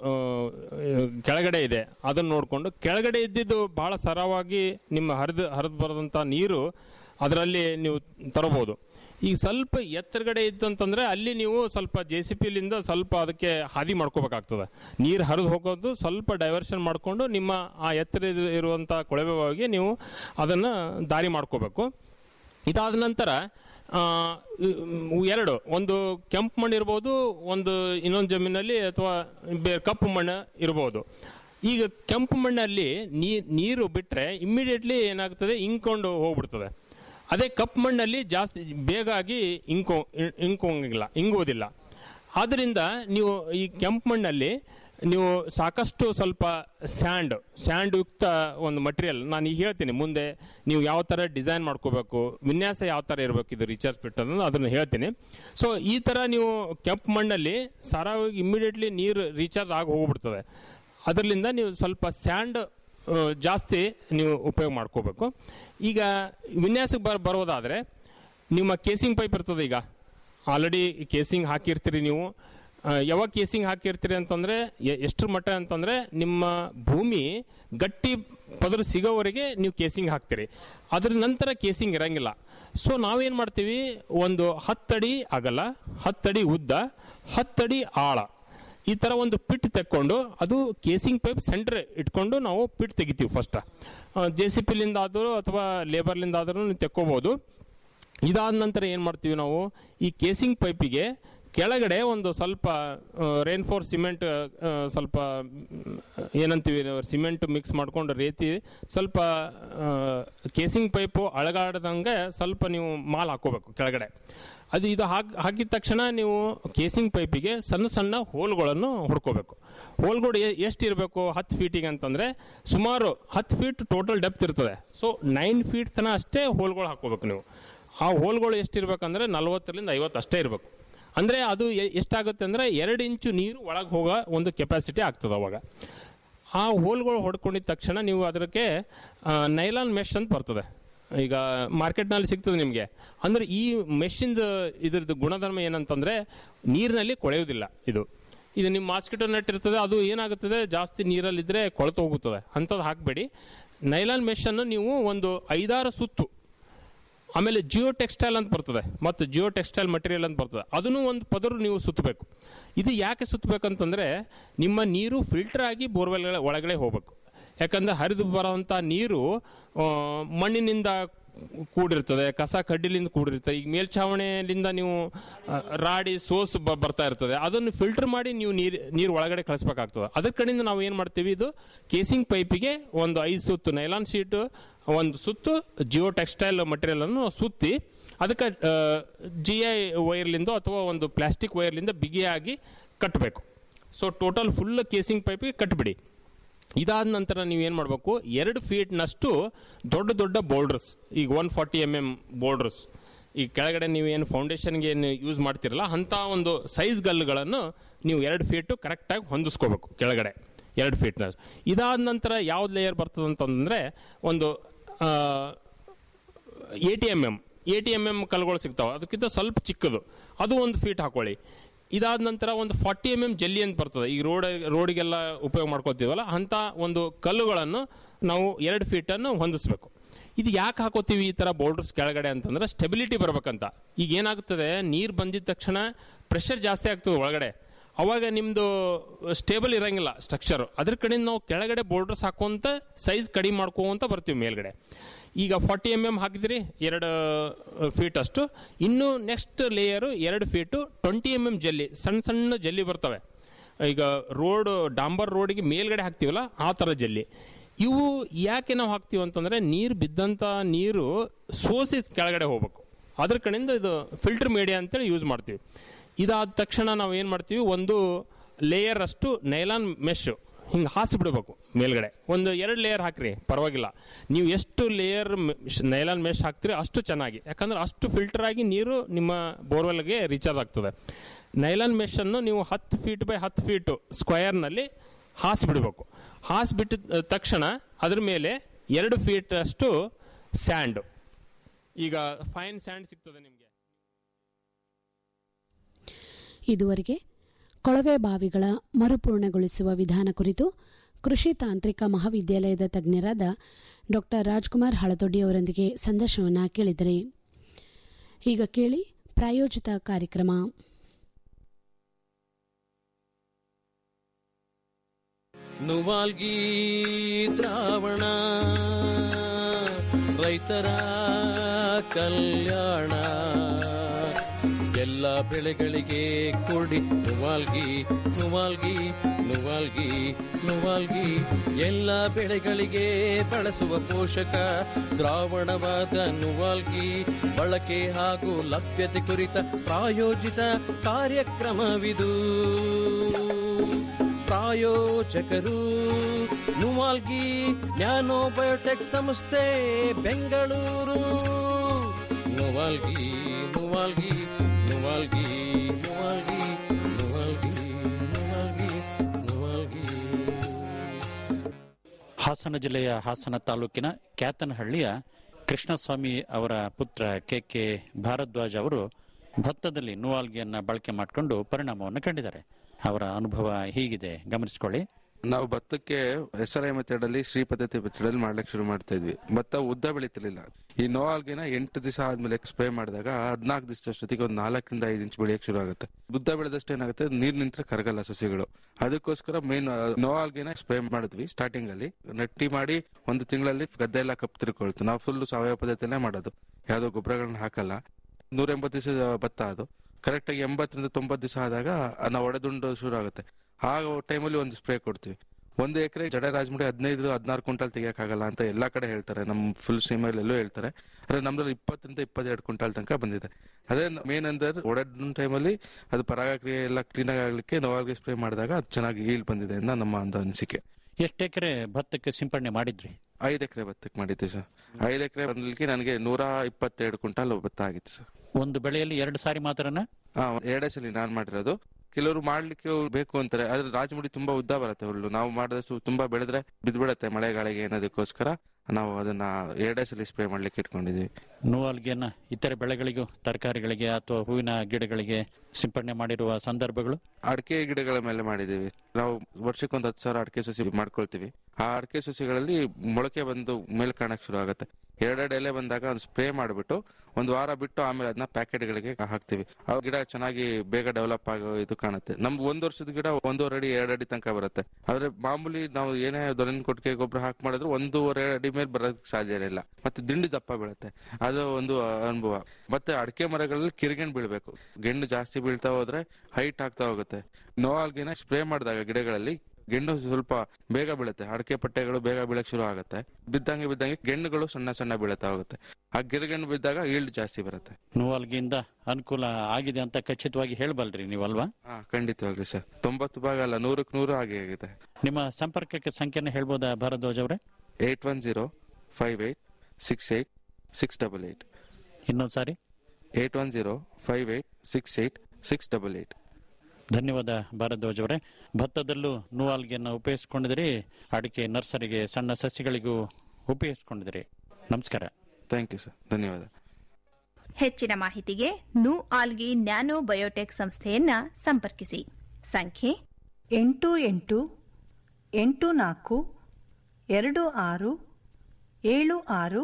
ಕೆಳಗಡೆ ಇದೆ ಅದನ್ನ ನೋಡಿಕೊಂಡು ಕೆಳಗಡೆ ಇದ್ದಿದ್ದು ಬಹಳ ಸರವಾಗಿ ನಿಮ್ಮ ಹರಿದು ಹರಿದು ಬರದಂಥ ನೀರು ಅದರಲ್ಲಿ ನೀವು ತರಬಹುದು ಈಗ ಸ್ವಲ್ಪ ಎತ್ತರಗಡೆ ಇತ್ತು ಅಂತಂದ್ರೆ ಅಲ್ಲಿ ನೀವು ಸ್ವಲ್ಪ ಜೆ ಸಿ ಪಿಲಿಂದ ಸ್ವಲ್ಪ ಅದಕ್ಕೆ ಹಾದಿ ಮಾಡ್ಕೋಬೇಕಾಗ್ತದೆ ನೀರು ಹರಿದು ಹೋಗೋದು ಸ್ವಲ್ಪ ಡೈವರ್ಷನ್ ಮಾಡಿಕೊಂಡು ನಿಮ್ಮ ಆ ಎತ್ತರ ಇರು- ಇರುವಂಥ ಕೊಳವೆ ಬಾವಿಗೆ ನೀವು ಅದನ್ನು ದಾರಿ ಮಾಡ್ಕೋಬೇಕು ಇದಾದ ನಂತರ ಆ, ಇವ್- ಎರಡು ಒಂದು ಕೆಂಪು ಮಣ್ಣು ಇರ್ಬೋದು ಒಂದು ಇನ್ನೊಂದು ಜಮೀನಲ್ಲಿ ಅಥವಾ ಬೇರೆ ಕಪ್ಪು ಮಣ್ಣು ಇರ್ಬೋದು ಈಗ ಕೆಂಪು ಮಣ್ಣಲ್ಲಿ ನೀ- ನೀರು ಬಿಟ್ಟರೆ ಇಮ್ಮಿಡಿಯೇಟ್ಲಿ ಏನಾಗ್ತದೆ ಇಂಕೊಂಡು ಹೋಗ್ಬಿಡ್ತದೆ ಅದೇ ಕಪ್ಪು ಮಣ್ಣಲ್ಲಿ ಜಾಸ್ತಿ ಬೇಗ ಆಗಿ ಇಂಕೋ ಇ- ಇಂಕೋಂಗಿಲ್ಲ ಇಂಗೋದಿಲ್ಲ ಆದ್ದರಿಂದ ನೀವು ಈ ಕೆಂಪು ಮಣ್ಣಲ್ಲಿ ನೀವು ಸಾಕಷ್ಟು ಸ್ವಲ್ಪ ಸ್ಯಾಂಡ್ ಸ್ಯಾಂಡ್ ಯುಕ್ತ ಒಂದು ಮಟೀರಿಯಲ್ ನಾನು ಈಗ ಹೇಳ್ತೀನಿ ಮುಂದೆ ನೀವು ಯಾವ ಥರ ಡಿಸೈನ್ ಮಾಡ್ಕೋಬೇಕು ವಿನ್ಯಾಸ ಯಾವ ಥರ ಇರಬೇಕು ಇದು ರಿಚಾರ್ಜ್ ಪಿಟ್ ಅನ್ನೋದು ಅದನ್ನು ಹೇಳ್ತೀನಿ ಸೊ ಈ ಥರ ನೀವು ಕೆಂಪು ಮಣ್ಣಲ್ಲಿ ಸಾರಾವಾಗಿ ಇಮ್ಮಿಡಿಯೇಟ್ಲಿ ನೀರು ರೀಚಾರ್ಜ್ ಆಗಿ ಹೋಗ್ಬಿಡ್ತದೆ ಅದರಿಂದ ನೀವು ಸ್ವಲ್ಪ ಸ್ಯಾಂಡ್ ಆ, ಜಾಸ್ತಿ ನೀವು ಉಪಯೋಗ ಮಾಡ್ಕೋಬೇಕು ಈಗ ವಿನ್ಯಾಸಕ್ಕೆ ಬರ್ ಬರೋದಾದರೆ ನಿಮ್ಮ ಕೇಸಿಂಗ್ ಪೈಪ್ ಇರ್ತದೆ ಈಗ ಆಲ್ರೆಡಿ ಕೇಸಿಂಗ್ ಹಾಕಿರ್ತೀರಿ ನೀವು ಆ, ಯಾವಾಗ ಕೇಸಿಂಗ್ ಹಾಕಿರ್ತೀರಿ ಅಂತಂದರೆ ಎಷ್ಟರ ಮಟ್ಟ ಅಂತಂದರೆ ನಿಮ್ಮ ಭೂಮಿ ಗಟ್ಟಿ ಪದರು ಸಿಗೋವರೆಗೆ ನೀವು ಕೇಸಿಂಗ್ ಹಾಕ್ತೀರಿ ಅದ್ರ ನಂತರ ಕೇಸಿಂಗ್ ಇರಂಗಿಲ್ಲ ಸೊ ನಾವೇನು ಮಾಡ್ತೀವಿ ಒಂದು ಹತ್ತಡಿ ಅಗಲ ಹತ್ತಡಿ ಉದ್ದ ಹತ್ತಡಿ ಆಳ ಈ ಥರ ಒಂದು ಪಿಟ್ ತೆಕ್ಕೊಂಡು ಅದು ಕೇಸಿಂಗ್ ಪೈಪ್ ಸೆಂಟರ್ ಇಟ್ಕೊಂಡು ನಾವು ಪಿಟ್ ತೆಗಿತೀವಿ ಫಸ್ಟ್ ಜೆ ಸಿ ಪಿಲಿಂದ ಆದರೂ ಅಥವಾ ಲೇಬರ್ಲಿಂದ ಆದರೂ ನೀವು ತೆಕ್ಕೋಬೋದು ಇದಾದ ನಂತರ ಏನು ಮಾಡ್ತೀವಿ ನಾವು ಈ ಕೇಸಿಂಗ್ ಪೈಪಿಗೆ ಕೆಳಗಡೆ ಒಂದು ಸ್ವಲ್ಪ ರೇನ್ಫೋರ್ ಸಿಮೆಂಟ್ ಸ್ವಲ್ಪ ಮ್, ಏನಂತೀವಿ ಸಿಮೆಂಟ್ ಮಿಕ್ಸ್ ಮಾಡ್ಕೊಂಡು ರೇತಿ ಸ್ವಲ್ಪ ಕೇಸಿಂಗ್ ಪೈಪು ಅಳಗಾಡ್ದಂಗೆ ಸ್ವಲ್ಪ ನೀವು ಮಾಲ್ ಹಾಕೋಬೇಕು ಕೆಳಗಡೆ ಅದು ಇದು ಹಾಕಿ ಹಾಕಿದ ತಕ್ಷಣ ನೀವು ಕೇಸಿಂಗ್ ಪೈಪಿಗೆ ಸಣ್ಣ ಸಣ್ಣ ಹೋಲ್ಗಳನ್ನು ಹೊಡ್ಕೋಬೇಕು ಹೋಲ್ಗಳು ಎಷ್ಟು ಇರಬೇಕು ಹತ್ತು ಫೀಟಿಗೆ ಅಂತಂದರೆ ಸುಮಾರು ಹತ್ತು ಫೀಟ್ ಟೋಟಲ್ ಡೆಪ್ತ್ ಇರ್ತದೆ ಸೊ ನೈನ್ ಫೀಟ್ ತನಕ ಅಷ್ಟೇ ಹೋಲ್ಗಳು ಹಾಕೋಬೇಕು ನೀವು ಆ ಹೋಲ್ಗಳು ಎಷ್ಟಿರ್ಬೇಕಂದ್ರೆ ನಲ್ವತ್ತರಿಂದ ಐವತ್ತು ಅಷ್ಟೇ ಇರಬೇಕು ಅಂದರೆ ಅದು ಎ- ಎಷ್ಟಾಗುತ್ತೆ ಅಂದರೆ ಎರಡು ಇಂಚು ನೀರು ಒಳಗೆ ಹೋಗೋ ಒಂದು ಕೆಪಾಸಿಟಿ ಆಗ್ತದೆ ಅವಾಗ ಆ ಹೋಲ್ಗಳು ಹೊಡ್ಕೊಂಡಿದ ತಕ್ಷಣ ನೀವು ಅದಕ್ಕೆ ನೈಲಾನ್ ಮೆಶ್ ಅಂತ ಬರ್ತದೆ ಈಗ ಮಾರ್ಕೆಟ್ನಲ್ಲಿ ಸಿಗ್ತದೆ ನಿಮಗೆ ಅಂದರೆ ಈ ಮೆಶ್ಶಿಂದ ಇದ್ರದ್ದು ಗುಣಧರ್ಮ ಏನಂತಂದರೆ ನೀರಿನಲ್ಲಿ ಕೊಳೆಯೋದಿಲ್ಲ ಇದು ಇದು ನಿಮ್ಮ ಮಾಸ್ಕಿಟೋ ನೆಟ್ ಇರ್ತದೆ ಅದು ಏನಾಗುತ್ತದೆ ಜಾಸ್ತಿ ನೀರಲ್ಲಿದ್ದರೆ ಕೊಳೆತು ಹೋಗುತ್ತದೆ ಅಂಥದ್ದು ಹಾಕಬೇಡಿ ನೈಲಾನ್ ಮೆಶನ್ನು ನೀವು ಒಂದು ಐದಾರು ಸುತ್ತು ಆಮೇಲೆ ಜಿಯೋ ಟೆಕ್ಸ್ಟೈಲ್ ಅಂತ ಬರ್ತದೆ ಮತ್ತು ಜಿಯೋ ಟೆಕ್ಸ್ಟೈಲ್ ಮಟೀರಿಯಲ್ ಅಂತ ಬರ್ತದೆ ಅದನ್ನು ಒಂದು ಪದರು ನೀವು ಸುತ್ತಬೇಕು ಇದು ಯಾಕೆ ಸುತ್ತಬೇಕಂತಂದರೆ ನಿಮ್ಮ ನೀರು ಫಿಲ್ಟರ್ ಆಗಿ ಬೋರ್ವೆಲ್ಗಳ ಒಳಗಡೆ ಹೋಗ್ಬೇಕು ಯಾಕಂದ್ರೆ ಹರಿದು ಬರೋವಂಥ ನೀರು ಆ, ಮಣ್ಣಿನಿಂದ ಕೂಡಿರ್ತದೆ ಕಸ ಕಡ್ಡಿಲಿಂದ ಕೂಡಿರ್ತದೆ ಈಗ ಮೇಲ್ಛಾವಣಿಯಿಂದ ನೀವು ಆ, ರಾಡಿ ಸೋಸ್ ಬ- ಬರ್ತಾ ಇರ್ತದೆ ಅದನ್ನು ಫಿಲ್ಟರ್ ಮಾಡಿ ನೀವು ನೀರು ನೀರು ಒಳಗಡೆ ಕಳಿಸ್ಬೇಕಾಗ್ತದೆ ಅದ್ರ ಕಡೆಯಿಂದ ನಾವು ಏನು ಮಾಡ್ತೀವಿ ಇದು ಕೇಸಿಂಗ್ ಪೈಪಿಗೆ ಒಂದು ಐದು ಸುತ್ತು ನೈಲಾನ್ ಶೀಟು ಒಂದು ಸುತ್ತು ಜಿಯೋ ಟೆಕ್ಸ್ಟೈಲ್ ಮಟೀರಿಯಲ್ ಅನ್ನು ಸುತ್ತಿ ಅದಕ್ಕೆ ಜಿ ಐ ವೈರ್ಲಿಂದ ಅಥವಾ ಒಂದು ಪ್ಲಾಸ್ಟಿಕ್ ವೈರ್ಲಿಂದ ಬಿಗಿಯಾಗಿ ಕಟ್ಟಬೇಕು ಸೊ ಟೋಟಲ್ ಫುಲ್ ಕೇಸಿಂಗ್ ಪೈಪಿಗೆ ಕಟ್ಬಿಡಿ ಇದಾದ ನಂತರ ನೀವು ಏನು ಮಾಡಬೇಕು ಎರಡು ಫೀಟ್ನಷ್ಟು ದೊಡ್ಡ ದೊಡ್ಡ ಬೋಲ್ಡರ್ಸ್ ಈಗ one forty M M boulders ಈ ಕೆಳಗಡೆ ನೀವು ಏನು ಫೌಂಡೇಶನ್ಗೆ ಏನು ಯೂಸ್ ಮಾಡ್ತಿರಲ್ಲ ಅಂಥ ಒಂದು ಸೈಜ್ ಗಲ್ಲುಗಳನ್ನು ನೀವು ಎರಡು ಫೀಟು ಕರೆಕ್ಟಾಗಿ ಹೊಂದಿಸ್ಕೋಬೇಕು ಕೆಳಗಡೆ ಎರಡು ಫೀಟ್ನ ಇದಾದ ನಂತರ ಯಾವ್ದು ಲೇಯರ್ ಬರ್ತದೆ ಅಂತಂದರೆ ಒಂದು eighty M M eighty M M ಕಲ್ಗಳು ಸಿಗ್ತಾವೆ ಅದಕ್ಕಿಂತ ಸ್ವಲ್ಪ ಚಿಕ್ಕದು ಅದು ಒಂದು ಫೀಟ್ ಹಾಕೊಳ್ಳಿ ಇದಾದ ನಂತರ ಒಂದು ಫಾರ್ಟಿ ಎಮ್ ಎಮ್ ಜಲ್ಲಿ ಅಂತ ಬರ್ತದೆ ಈ ರೋಡ್ ರೋಡಿಗೆಲ್ಲ ಉಪಯೋಗ ಮಾಡ್ಕೋತೀವಲ್ಲ ಅಂಥ ಒಂದು ಕಲ್ಲುಗಳನ್ನು ನಾವು ಎರಡು ಫೀಟನ್ನು ಹೊಂದಿಸ್ಬೇಕು ಇದು ಯಾಕೆ ಹಾಕೋತೀವಿ ಈ ಥರ ಬೋಲ್ಡರ್ಸ್ ಕೆಳಗಡೆ ಅಂತಂದ್ರೆ ಸ್ಟೆಬಿಲಿಟಿ ಬರ್ಬೇಕಂತ ಈಗ ಏನಾಗ್ತದೆ ನೀರು ಬಂದಿದ ತಕ್ಷಣ ಪ್ರೆಷರ್ ಜಾಸ್ತಿ ಆಗ್ತದೆ ಒಳಗಡೆ ಅವಾಗ ನಿಮ್ಮದು ಸ್ಟೇಬಲ್ ಇರಂಗಿಲ್ಲ ಸ್ಟ್ರಕ್ಚರ್ ಅದ್ರ ಕಡೆಯಿಂದ ನಾವು ಕೆಳಗಡೆ ಬೋರ್ಡರ್ಸ್ ಹಾಕೋಂತ ಸೈಜ್ ಕಡಿಮೆ ಮಾಡ್ಕೋಂತ ಬರ್ತೀವಿ ಮೇಲ್ಗಡೆ ಈಗ ಫಾರ್ಟಿ ಎಮ್ ಎಮ್ ಹಾಕಿದ್ರಿ ಎರಡು ಫೀಟ್ ಅಷ್ಟು ಇನ್ನು ನೆಕ್ಸ್ಟ್ ಲೇಯರು ಎರಡು ಫೀಟು ಟ್ವೆಂಟಿ ಎಮ್ ಎಮ್ ಜಲ್ಲಿ ಸಣ್ಣ ಸಣ್ಣ ಜಲ್ಲಿ ಬರ್ತವೆ ಈಗ ರೋಡ್ ಡಾಂಬರ್ ರೋಡಿಗೆ ಮೇಲ್ಗಡೆ ಹಾಕ್ತೀವಲ್ಲ ಆ ಥರ ಜಲ್ಲಿ ಇವು ಯಾಕೆ ನಾವು ಹಾಕ್ತೀವಿ ಅಂತಂದರೆ ನೀರು ಬಿದ್ದಂಥ ನೀರು ಸೋಸಿ ಕೆಳಗಡೆ ಹೋಗ್ಬೇಕು ಅದ್ರ ಕಡೆಯಿಂದ ಇದು ಫಿಲ್ಟರ್ ಮೀಡಿಯಾ ಅಂತೇಳಿ ಯೂಸ್ ಮಾಡ್ತೀವಿ ಇದಾದ ತಕ್ಷಣ ನಾವು ಏನು ಮಾಡ್ತೀವಿ ಒಂದು ಲೇಯರ್ ಅಷ್ಟು ನೈಲಾನ್ ಮೆಶ್ ಹಿಂಗೆ ಹಾಸಿಬಿಡ್ಬೇಕು ಮೇಲ್ಗಡೆ ಒಂದು ಎರಡು ಲೇಯರ್ ಹಾಕ್ರಿ ಪರವಾಗಿಲ್ಲ ನೀವು ಎಷ್ಟು ಲೇಯರ್ ನೈಲಾನ್ ಮೆಶ್ ಹಾಕ್ತೀರಿ ಅಷ್ಟು ಚೆನ್ನಾಗಿ ಯಾಕಂದ್ರೆ ಅಷ್ಟು ಫಿಲ್ಟರ್ ಆಗಿ ನೀರು ನಿಮ್ಮ ಬೋರ್ವೆಲ್ಗೆ ರೀಚಾರ್ಜ್ ಆಗ್ತದೆ ನೈಲಾನ್ ಮೆಷನ್ನು ನೀವು ಹತ್ತು ಫೀಟ್ ಬೈ ಹತ್ತು ಫೀಟು ಸ್ಕ್ವಯರ್ನಲ್ಲಿ ಹಾಸಿಬಿಡಬೇಕು ಹಾಸಿಬಿಟ್ಟ ತಕ್ಷಣ ಅದ್ರ ಮೇಲೆ ಎರಡು ಫೀಟ್ ಅಷ್ಟು ಸ್ಯಾಂಡು ಈಗ ಫೈನ್ ಸ್ಯಾಂಡ್ ಸಿಗ್ತದೆ ನಿಮಗೆ ಇದುವರೆಗೆ ಕೊಳವೆ ಬಾವಿಗಳ ಮರುಪೂರ್ಣಗೊಳಿಸುವ ವಿಧಾನ ಕುರಿತು ಕೃಷಿ ತಾಂತ್ರಿಕ ಮಹಾವಿದ್ಯಾಲಯದ ತಜ್ಞರಾದ ಡಾಕ್ಟರ್ ರಾಜ್ಕುಮಾರ್ ಹಳದೊಡ್ಡಿ ಅವರೊಂದಿಗೆ ಸಂದರ್ಶನವನ್ನು ಕೇಳಿದರೆ ಈಗ ಕೇಳಿ ಪ್ರಾಯೋಜಿತ ಕಾರ್ಯಕ್ರಮ ನುವಾಲ್ಗಿ ದ್ರಾವಣ ರೈತರ ಕಲ್ಯಾಣ ಎಲ್ಲ ಬೆಳೆಗಳಿಗೆ ಕೊಡಿ ನುವಾಲ್ಗಿ ನುವಾಲ್ಗಿ ನುವಾಲ್ಗಿ ನುವಾಲ್ಗಿ ಎಲ್ಲ ಬೆಳೆಗಳಿಗೆ ಬಳಸುವ ಪೋಷಕ ದ್ರಾವಣವಾದ ನುವಾಲ್ಗಿ ಬಳಕೆ ಹಾಗೂ ಲಭ್ಯತೆ ಕುರಿತ ಪ್ರಾಯೋಜಿತ ಕಾರ್ಯಕ್ರಮವಿದು ಪ್ರಾಯೋಜಕರು ನುವಾಲ್ಗಿ ನ್ಯಾನೋ ಬಯೋಟೆಕ್ ಸಂಸ್ಥೆ ಬೆಂಗಳೂರು ನುವಾಲ್ಗಿ ನುವಾಲ್ಗಿ ನುವಾಲ್ಗಿ ನುವಾಲ್ಗಿ ನುವಾಲ್ಗಿ ನುವಾಲ್ಗಿ ನುವಾಲ್ಗಿ ಹಾಸನ ಜಿಲ್ಲೆಯ ಹಾಸನ ತಾಲೂಕಿನ ಕ್ಯಾತನಹಳ್ಳಿಯ ಕೃಷ್ಣಸ್ವಾಮಿ ಅವರ ಪುತ್ರ ಕೆ ಕೆ ಭಾರದ್ವಾಜ್ ಅವರು ಭತ್ತದಲ್ಲಿ ನುವಾಲ್ಗಿಯನ್ನ ಬಳಕೆ ಮಾಡಿಕೊಂಡು ಪರಿಣಾಮವನ್ನು ಕಂಡಿದ್ದಾರೆ ಅವರ ಅನುಭವ ಹೀಗಿದೆ ಗಮನಿಸಿಕೊಳ್ಳಿ ನಾವು ಭತ್ತಕ್ಕೆ ಎಸ್ ಆರ್ ಐ ಮೆಥಡ್ ಅಲ್ಲಿ ಶ್ರೀ ಪದ್ಧತಿ ಮೆಥಡ್ ಅಲ್ಲಿ ಮಾಡ್ಲಿಕ್ಕೆ ಶುರು ಮಾಡ್ತಾ ಇದ್ವಿ ಭತ್ತ ಉದ್ದ ಬೆಳೀತಿರ್ಲಿಲ್ಲ ಈ ನೋವಾಲ್ಗಿನ ಎಂಟು ದಿವಸ ಆದ್ಮೇಲೆ ಸ್ಪ್ರೇ ಮಾಡಿದಾಗ ಹದಿನಾಲ್ಕು ದಿವಸದಷ್ಟೊತ್ತಿಗೆ ಒಂದು ನಾಲ್ಕರಿಂದ ಐದು ಇಂಚ್ ಬೆಳೆಯಕ್ಕೆ ಶುರು ಆಗುತ್ತೆ ಉದ್ದ ಬೆಳೆದಷ್ಟು ಏನಾಗುತ್ತೆ ನೀರ್ ನಿಂತ್ರೆ ಕರಗಲ್ಲ ಸಸಿಗಳು ಅದಕ್ಕೋಸ್ಕರ ಮೇನ್ ನೋವಾಲ್ಗಿನ ಸ್ಪ್ರೇ ಮಾಡಿದ್ವಿ ಸ್ಟಾರ್ಟಿಂಗ್ ಅಲ್ಲಿ ನಟ್ಟಿ ಮಾಡಿ ಒಂದು ತಿಂಗಳಲ್ಲಿ ಗದ್ದೆ ಎಲ್ಲ ಕಪ್ ತಿರ್ಕೊಳ್ತು ನಾವು ಫುಲ್ ಸಾವಯವ ಪದ್ಧತಿಯಲ್ಲೇ ಮಾಡೋದು ಯಾವ್ದೋ ಗೊಬ್ಬರಗಳನ್ನ ಹಾಕಲ್ಲ ನೂರ ಎಂಬತ್ತು ದಿವಸದ ಭತ್ತ ಅದು ಕರೆಕ್ಟ್ ಆಗಿ ಎಂಬತ್ತರಿಂದ ತೊಂಬತ್ತು ದಿವಸ ಆದಾಗ ನಾವು ಒಡೆದುಂಡು ಶುರು ಆಗುತ್ತೆ ಆ ಟೈಮಲ್ಲಿ ಒಂದು ಸ್ಪ್ರೇ ಕೊಡ್ತೀವಿ ಒಂದು ಎಕರೆ ಜಡ ರಾಜಮುಡಿ ಹದಿನೈದು ಹದಿನಾರು ಕ್ವಿಂಟಾಲ್ ತೆಗಿಯಕ್ಕಾಗಲ್ಲ ಅಂತ ಎಲ್ಲಾ ಕಡೆ ಹೇಳ್ತಾರೆ ನಮ್ಮ ಫುಲ್ ಸೀಮೆಲ್ಲೂ ಹೇಳ್ತಾರೆ ಆದ್ರೆ ನಮ್ದ್ರಲ್ಲಿ ಇಪ್ಪತ್ತರಿಂದ ಇಪ್ಪತ್ತೆರಡು ಕ್ವಿಂಟಾಲ್ ತನಕ ಬಂದಿದೆ ಅದೇ ಮೇನ್ ಅಂದ್ರೆ ಒಡೆದ ಟೈಮಲ್ಲಿ ಅದು ಪರಾಗಕ್ರಿಯೆ ಎಲ್ಲ ಕ್ಲೀನ್ ಆಗಲಿಕ್ಕೆ ನೋವಾಗಿ ಸ್ಪ್ರೇ ಮಾಡಿದಾಗ ಅದು ಚೆನ್ನಾಗಿ ಈಲ್ ಬಂದಿದೆ ಅಂತ ನಮ್ಮ ಒಂದು ಅನಿಸಿಕೆ ಎಷ್ಟು ಎಕರೆ ಭತ್ತಕ್ಕೆ ಸಿಂಪಡಣೆ ಮಾಡಿದ್ರಿ ಐದು ಎಕರೆ ಭತ್ತಕ್ಕೆ ಮಾಡಿದ್ವಿ ಸರ್ ಐದು ಎಕರೆ ಬಂದಲಿಕ್ಕೆ ನನಗೆ ನೂರ ಇಪ್ಪತ್ತೆರಡು ಕ್ವಿಂಟಾಲ್ ಭತ್ತ ಆಗಿತ್ತು ಸರ್ ಒಂದು ಬೆಳೆಯಲ್ಲಿ ಎರಡು ಸಾರಿ ಮಾತ್ರನ ಹಾ ಎರಡೇ ಸಲ ನಾನ್ ಮಾಡಿರೋದು ಕೆಲವರು ಮಾಡ್ಲಿಕ್ಕೆ ಬೇಕು ಅಂತಾರೆ ಆದ್ರೆ ರಾಜಮುಡಿ ತುಂಬಾ ಉದ್ದ ಬರುತ್ತೆ ಹುಲ್ಲು ನಾವು ಮಾಡಿದಷ್ಟು ತುಂಬಾ ಬೆಳೆದ್ರೆ ಬಿದ್ಬಿಡತ್ತೆ ಮಳೆಗಾಳಿಗೆ ಏನದಕ್ಕೋಸ್ಕರ ನಾವು ಅದನ್ನ ಎರಡೇ ಸಲ ಸ್ಪ್ರೇ ಮಾಡ್ಲಿಕ್ಕೆ ಇಟ್ಕೊಂಡಿದೀವಿ ನೂವಾಲ್ಗಿಯನ್ನ ಇತರೆ ಬೆಳೆಗಳಿಗೂ ತರಕಾರಿಗಳಿಗೆ ಅಥವಾ ಹೂವಿನ ಗಿಡಗಳಿಗೆ ಸಿಂಪಡಣೆ ಮಾಡಿರುವ ಸಂದರ್ಭಗಳು ಅಡಿಕೆ ಗಿಡಗಳ ಮೇಲೆ ಮಾಡಿದೀವಿ ನಾವು ವರ್ಷಕ್ಕೊಂದು ಹತ್ತು ಸಾವಿರ ಅಡಿಕೆ ಸಸಿ ಮಾಡ್ಕೊಳ್ತೀವಿ ಆ ಅಡಿಕೆ ಸಸಿಗಳಲ್ಲಿ ಮೊಳಕೆ ಬಂದು ಮೇಲೆ ಕಾಣಕ್ ಶುರು ಆಗುತ್ತೆ ಎರಡೆರಡು ಎಲೆ ಬಂದಾಗ ಅದು ಸ್ಪ್ರೇ ಮಾಡಿಬಿಟ್ಟು ಒಂದು ವಾರ ಬಿಟ್ಟು ಆಮೇಲೆ ಅದನ್ನ ಪ್ಯಾಕೆಟ್ ಗಳಿಗೆ ಹಾಕ್ತಿವಿ ಆ ಗಿಡ ಚೆನ್ನಾಗಿ ಬೇಗ ಡೆವಲಪ್ ಆಗೋ ಇದು ಕಾಣುತ್ತೆ ನಮ್ದು ಒಂದ್ ವರ್ಷದ ಗಿಡ ಒಂದೂವರೆ ಅಡಿ ಎರಡು ಅಡಿ ತನಕ ಬರುತ್ತೆ ಆದ್ರೆ ಮಾಮೂಲಿ ನಾವು ಏನೇ ದೊರೆನ ಕೊಟ್ಟಿಗೆ ಗೊಬ್ಬರ ಹಾಕಿ ಮಾಡಿದ್ರು ಒಂದೂವರೆ ಅಡಿ ಮೇಲೆ ಬರೋದಕ್ಕೆ ಸಾಧ್ಯ ಇಲ್ಲ ಮತ್ತೆ ದಿಂಡಿ ದಪ್ಪ ಬೀಳುತ್ತೆ ಅದು ಒಂದು ಅನುಭವ ಮತ್ತೆ ಅಡಿಕೆ ಮರಗಳಲ್ಲಿ ಕಿರಿಗೆಣ್ ಬೀಳ್ಬೇಕು ಗೆಣ್ಣು ಜಾಸ್ತಿ ಬೀಳ್ತಾ ಹೋದ್ರೆ ಹೈಟ್ ಆಗ್ತಾ ಹೋಗುತ್ತೆ ನೋವಾಲ್ಗಿನ ಸ್ಪ್ರೇ ಮಾಡಿದಾಗ ಗಿಡಗಳಲ್ಲಿ ಗೆಣ್ಣು ಸ್ವಲ್ಪ ಬೇಗ ಬೀಳುತ್ತೆ ಅಡಿಕೆ ಪಟ್ಟೆಗಳು ಬೇಗ ಬೀಳಕ್ ಶುರು ಆಗುತ್ತೆ ಬಿದ್ದಂಗೆ ಬಿದ್ದಂಗೆ ಗೆಣ್ಣುಗಳು ಸಣ್ಣ ಸಣ್ಣ ಬೀಳ್ತಾ ಹೋಗುತ್ತೆ ಆ ಗಿರಿಗೆಣ್ಣು ಬಿದ್ದಾಗ ಈಲ್ಡ್ ಜಾಸ್ತಿ ಬರುತ್ತೆ ನೂವಾಲ್ಗಿಯಿಂದ ಅನುಕೂಲ ಆಗಿದೆ ಅಂತ ಖಚಿತವಾಗಿ ಹೇಳಬಲ್ರಿ ನೀವಲ್ವಾ ಹಾ ಖಂಡಿತವಾಗ್ಲಿ ಸರ್ ತೊಂಬತ್ತು ಭಾಗ ಅಲ್ಲ ನೂರಕ್ಕೆ ನೂರು ಆಗಿ ಆಗಿದೆ ನಿಮ್ಮ ಸಂಪರ್ಕಕ್ಕೆ ಸಂಖ್ಯೆನ ಹೇಳ್ಬೋದಾ ಭಾರದ್ವಾಜ್ ಅವರೇ eight one zero five eight six eight six double eight ಇನ್ನೊಂದು ಸಾರಿ eight one zero five eight six eight six double eight ಧನ್ಯವಾದ ಭಾರದ್ವಾಜ್ ಅವರೇ ಭತ್ತದಲ್ಲೂ ನೂವಾಲ್ಗಿಯನ್ನು ಉಪಯೋಗಿಸ್ಕೊಂಡಿದ್ರಿ ಅಡಿಕೆ ನರ್ಸರಿಗೆ ಸಣ್ಣ ಸಸಿಗಳಿಗೂ ಉಪಯೋಗಿಸ್ಕೊಂಡಿದ್ರಿ ನಮಸ್ಕಾರ ಥ್ಯಾಂಕ್ ಯು ಸರ್ ಧನ್ಯವಾದ ಹೆಚ್ಚಿನ ಮಾಹಿತಿಗೆ ನು ಆಲ್ಗಿ ನ್ಯಾನೋ ಬಯೋಟೆಕ್ ಸಂಸ್ಥೆಯನ್ನ ಸಂಪರ್ಕಿಸಿ ಸಂಖ್ಯೆ ಎಂಟು ಎಂಟು ಎಂಟು ನಾಲ್ಕು ಎರಡು ಆರು ಏಳು ಆರು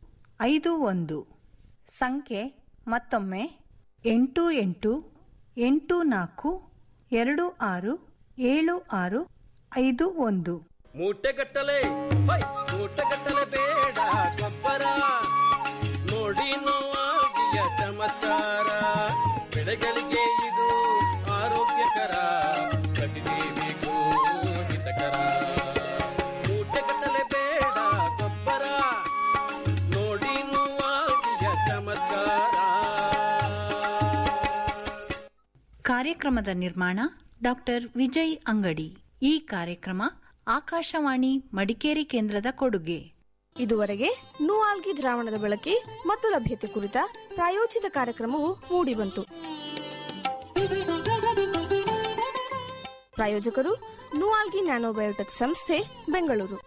ಐದು ಒಂದು ಸಂಖ್ಯೆ ಮತ್ತೊಮ್ಮೆ ಎಂಟು ಎಂಟು ಎಂಟು ನಾಲ್ಕು ಎರಡು ಆರು ಏಳು ಆರು ಐದು ಒಂದು ಮೂಟೆಗಟ್ಟಲೆ ಹೈ, ಮೂಟೆಗಟ್ಟಲೆ ಬೇಡ ಗೊಬ್ಬರ ನೋಡಿ ನೋವಾಗಿಯ ಚಮತ್ಕಾರ ಬೆಳೆಗಳಿಗೆ ಇದು ಆರೋಗ್ಯಕರ ಪ್ರತಿದೇವಿಗೂ ಹಿತಕರ ಮೂಟೆಗಟ್ಟಲೆ ಬೇಡ ಗೊಬ್ಬರ ನೋಡಿ ನೋವಾಗಿಯ ಚಮತ್ಕಾರ ಕಾರ್ಯಕ್ರಮದ ನಿರ್ಮಾಣ ಡಾಕ್ಟರ್ ವಿಜಯ್ ಅಂಗಡಿ ಈ ಕಾರ್ಯಕ್ರಮ ಆಕಾಶವಾಣಿ ಮಡಿಕೇರಿ ಕೇಂದ್ರದ ಕೊಡುಗೆ ಇದುವರೆಗೆ ನೂಆಲ್ಗಿ ದ್ರಾವಣದ ಬಳಕೆ ಮತ್ತು ಲಭ್ಯತೆ ಕುರಿತ ಪ್ರಾಯೋಜಿತ ಕಾರ್ಯಕ್ರಮವು ಮೂಡಿಬಂತು ಪ್ರಾಯೋಜಕರು ನುವಾಲ್ಗಿ ನ್ಯಾನೋಬಯೋಟೆಕ್ ಸಂಸ್ಥೆ ಬೆಂಗಳೂರು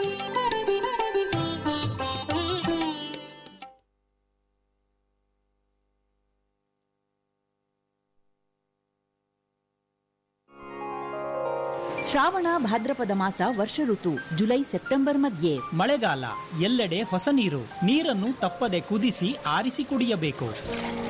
ಶ್ರಾವಣ ಭಾದ್ರಪದ ಮಾಸ ವರ್ಷ ಋತು ಜುಲೈ ಸೆಪ್ಟೆಂಬರ್ ಮಧ್ಯೆ ಮಳೆಗಾಲ ಎಲ್ಲೆಡೆ ಹೊಸ ನೀರು ನೀರನ್ನು ತಪ್ಪದೆ ಕುದಿಸಿ ಆರಿಸಿ ಕುಡಿಯಬೇಕು